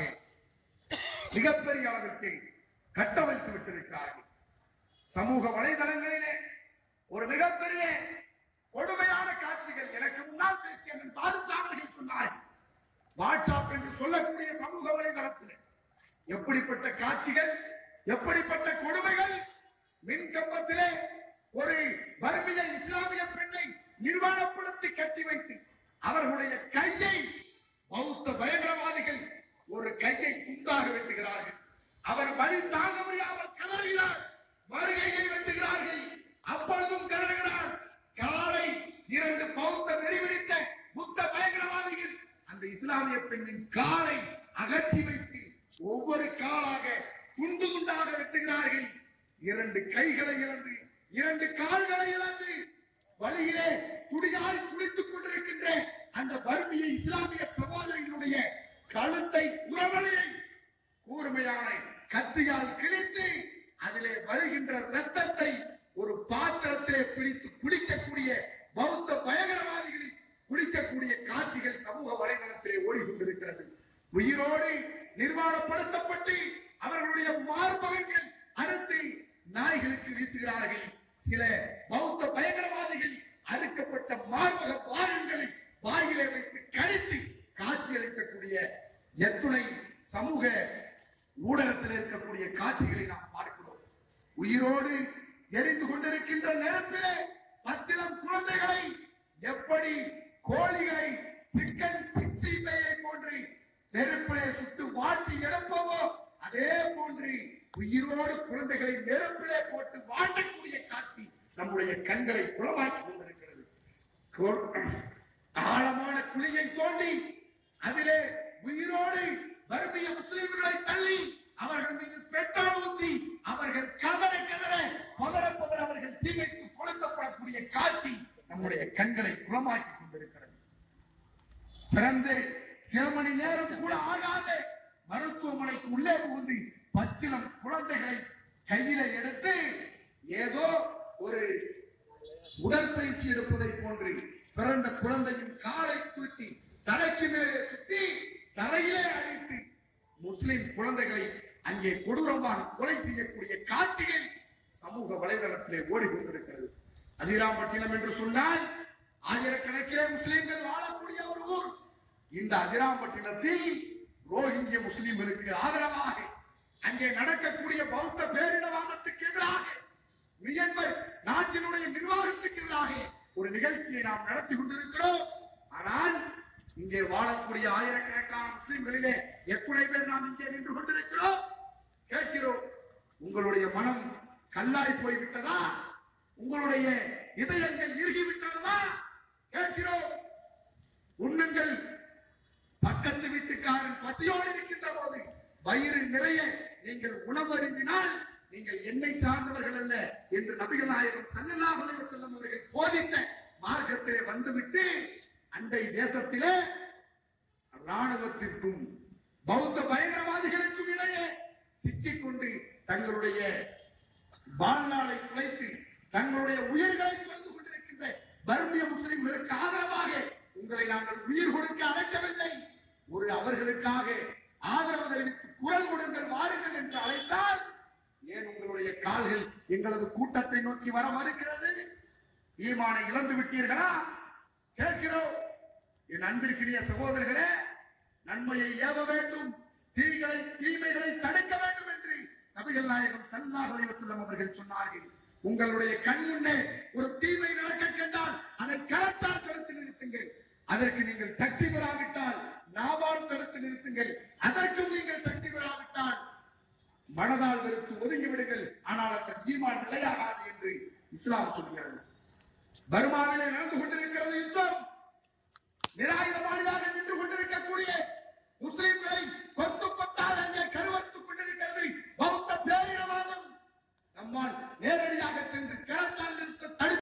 மிகப்பெரிய அளவிற்கு கட்டமைத்து விட்டிருக்கிறார்கள் சமூக வலைதளங்களிலே ஒரு மிகப்பெரிய கொடுமையான காட்சிகள் எனக்கு முன்னால் பேசிய அண்ணன் பாதுஷா அவர்கள் சொன்னார்கள் வாட்ஸ்அப் என்று சொல்லக்கூடிய சமூக வலைதளத்தில் எப்படிப்பட்ட காட்சிகள் எப்படிப்பட்ட கொடுமைகள் மின் கம்பத்திலே ஒரு வறுமைய இஸ்லாமிய பெண்ணை நிர்வாணப்படுத்தி கட்டி வைத்து அவர்களுடைய கையை பௌத்த பயங்கரவாதிகள் ஒரு கையை துண்டாக வெட்டுகிறார்கள் அவர் வழி தாங்க முடியாமல் கதறுகிறார் வருகையை வெட்டுகிறார்கள் அப்பொழுதும் கதறுகிறார் காலை இரண்டு பௌத்த வெறிவிடித்த புத்த பயங்கரவாதிகள் அந்த இஸ்லாமிய பெண்ணின் காலை அகற்றி வைத்து ஒவ்வொரு காலாக துண்டு துண்டாக வெட்டுகிறார்கள் இரண்டு கைகளை இழந்து இரண்டு கால்களை இழந்து வழியிலே துடியால் குளித்துக் கொண்டிருக்கின்ற அந்த வறுமைய இஸ்லாமிய சகோதரிகளுடைய கழுத்தை உறவலையை கூர்மையான கத்தியால் கிழித்து அதிலே வருகின்ற ரத்தத்தை ஒரு பாத்திரத்திலே பிடித்து குடிக்கக்கூடிய பௌத்த பயங்கரவாதிகளில் குடிக்கக்கூடிய காட்சிகள் சமூக வலைதளத்திலே ஓடிக்கொண்டிருக்கிறது உயிரோடு நிர்வாணப்படுத்தப்பட்டு அவர்களுடைய மார்பகங்கள் அறுத்து நாய்களுக்கு வீசுகிறார்கள் சில பௌத்த பயங்கரவாதிகள் அறுக்கப்பட்ட மார்பக பாகங்களை வாயிலே வைத்து கடித்து காட்சியளிக்கக்கூடிய எத்துணை சமூக ஊடகத்தில் இருக்கக்கூடிய காட்சிகளை நாம் பார்க்கிறோம் உயிரோடு எரிந்து கொண்டிருக்கின்ற நெருப்பிலே பச்சிலம் குழந்தைகளை எப்படி கோழிகளை சிக்கன் சிக்ஸ்டி போன்று நெருப்பிலே சுட்டு வாட்டி எடுப்பவோ அதே போன்று உயிரோடு குழந்தைகளை நெருப்பிலே போட்டு வாட்டக்கூடிய காட்சி நம்முடைய கண்களை குளமாக்கி கொண்டிருக்கிறது கோ- ஆழமான குழியை தோண்டி அதிலே உயிரோடு வறுமைய முஸ்லிம்களை தள்ளி அவர்கள் மீது பெட்ரோல் ஊத்தி அவர்கள் கதற கதற பதற பதற அவர்கள் தீமைக்கு கொளுத்தப்படக்கூடிய காட்சி நம்முடைய கண்களை குளமாக்கி கொண்டிருக்கிறது பிறந்து சில மணி நேரம் கூட ஆகாத மருத்துவமனைக்கு உள்ளே புகுந்து பச்சிலம் குழந்தைகளை கையில எடுத்து ஏதோ ஒரு உடற்பயிற்சி எடுப்பதை போன்று பிறந்த குழந்தையின் காலை தூக்கி தலைக்கு மேலே சுத்தி தரையிலே அடித்து முஸ்லிம் குழந்தைகளை அங்கே கொடூரமாக கொலை செய்யக்கூடிய காட்சிகள் சமூக வலைதளத்திலே ஓடிக்கொண்டிருக்கிறது அதிராம்பட்டினம் என்று சொன்னால் ஆயிரக்கணக்கிலே முஸ்லிம்கள் வாழக்கூடிய ஒரு ஊர் இந்த அதிராம்பட்டினத்தில் ரோஹிங்கிய முஸ்லிம்களுக்கு ஆதரவாக அங்கே நடக்கக்கூடிய பௌத்த பேரினவாதத்துக்கு எதிராக மியன்மர் நாட்டினுடைய நிர்வாகத்துக்கு எதிராக ஒரு நிகழ்ச்சியை நாம் நடத்தி கொண்டிருக்கிறோம் ஆனால் இங்கே வாழக்கூடிய ஆயிரக்கணக்கான முஸ்லிம்களிலே எத்தனை பேர் நாம் இங்கே நின்று கொண்டிருக்கிறோம் கேட்கிறோம் உங்களுடைய மனம் கல்லாய் போய்விட்டதா உங்களுடைய இதயங்கள் இறுகி விட்டதா கேட்கிறோம் உண்ணுங்கள் பக்கத்து வீட்டுக்காரன் பசியோடு இருக்கின்ற போது வயிறு நிறைய நீங்கள் உணவருந்தினால் நீங்கள் என்னை சார்ந்தவர்கள் அல்ல என்று நபிகள் நாயகம் சல்லல்லாஹு அலைஹி வஸல்லம் அவர்கள் போதித்த மார்க்கத்திலே வந்துவிட்டு அண்டை தேசத்திலே ராணுவத்திற்கும் பௌத்த பயங்கரவாதிகளுக்கும் இடையே சிக்கிக்கொண்டு தங்களுடைய வாழ்நாளை குலைத்து தங்களுடைய உயிர்களை துறந்து கொண்டிருக்கின்ற பர்மிய முஸ்லிம்களுக்கு ஆதரவாக உங்களை நாங்கள் உயிர் கொடுக்க அழைக்கவில்லை ஒரு அவர்களுக்காக ஆதரவு தெரிவித்து குரல் கொடுங்கள் வாருங்கள் என்று அழைத்தால் ஏன் உங்களுடைய கால்கள் எங்களது கூட்டத்தை நோக்கி வர மறுக்கிறது ஈமானை இழந்து விட்டீர்களா கேட்கிறோம் என் அன்பிற்கினிய சகோதரர்களே நன்மையை ஏவ வேண்டும் தீகளை தீமைகளை தடுக்க வேண்டும் என்று நபிகள் நாயகம் ஸல்லல்லாஹு அலைஹி வஸல்லம் அவர்கள் சொன்னார்கள் உங்களுடைய கண் முன்னே ஒரு தீமை நடக்க கண்டால் அதை கரத்தால் தடுத்து நிறுத்துங்கள் அதற்கு நீங்கள் சக்தி பெறாவிட்டால் நாவால் தடுத்து நிறுத்துங்கள் அதற்கும் நீங்கள் சக்தி பெறாவிட்டால் மனதால் வெறுத்து ஒதுங்கி விடுங்கள் ஆனால் அந்த ஈமான் நிலையாகாது என்று இஸ்லாம் சொல்கிறது பர்மாவிலே நடந்து கொண்டிருக்கிறது யுத்தம் நிராயுதபாணியாக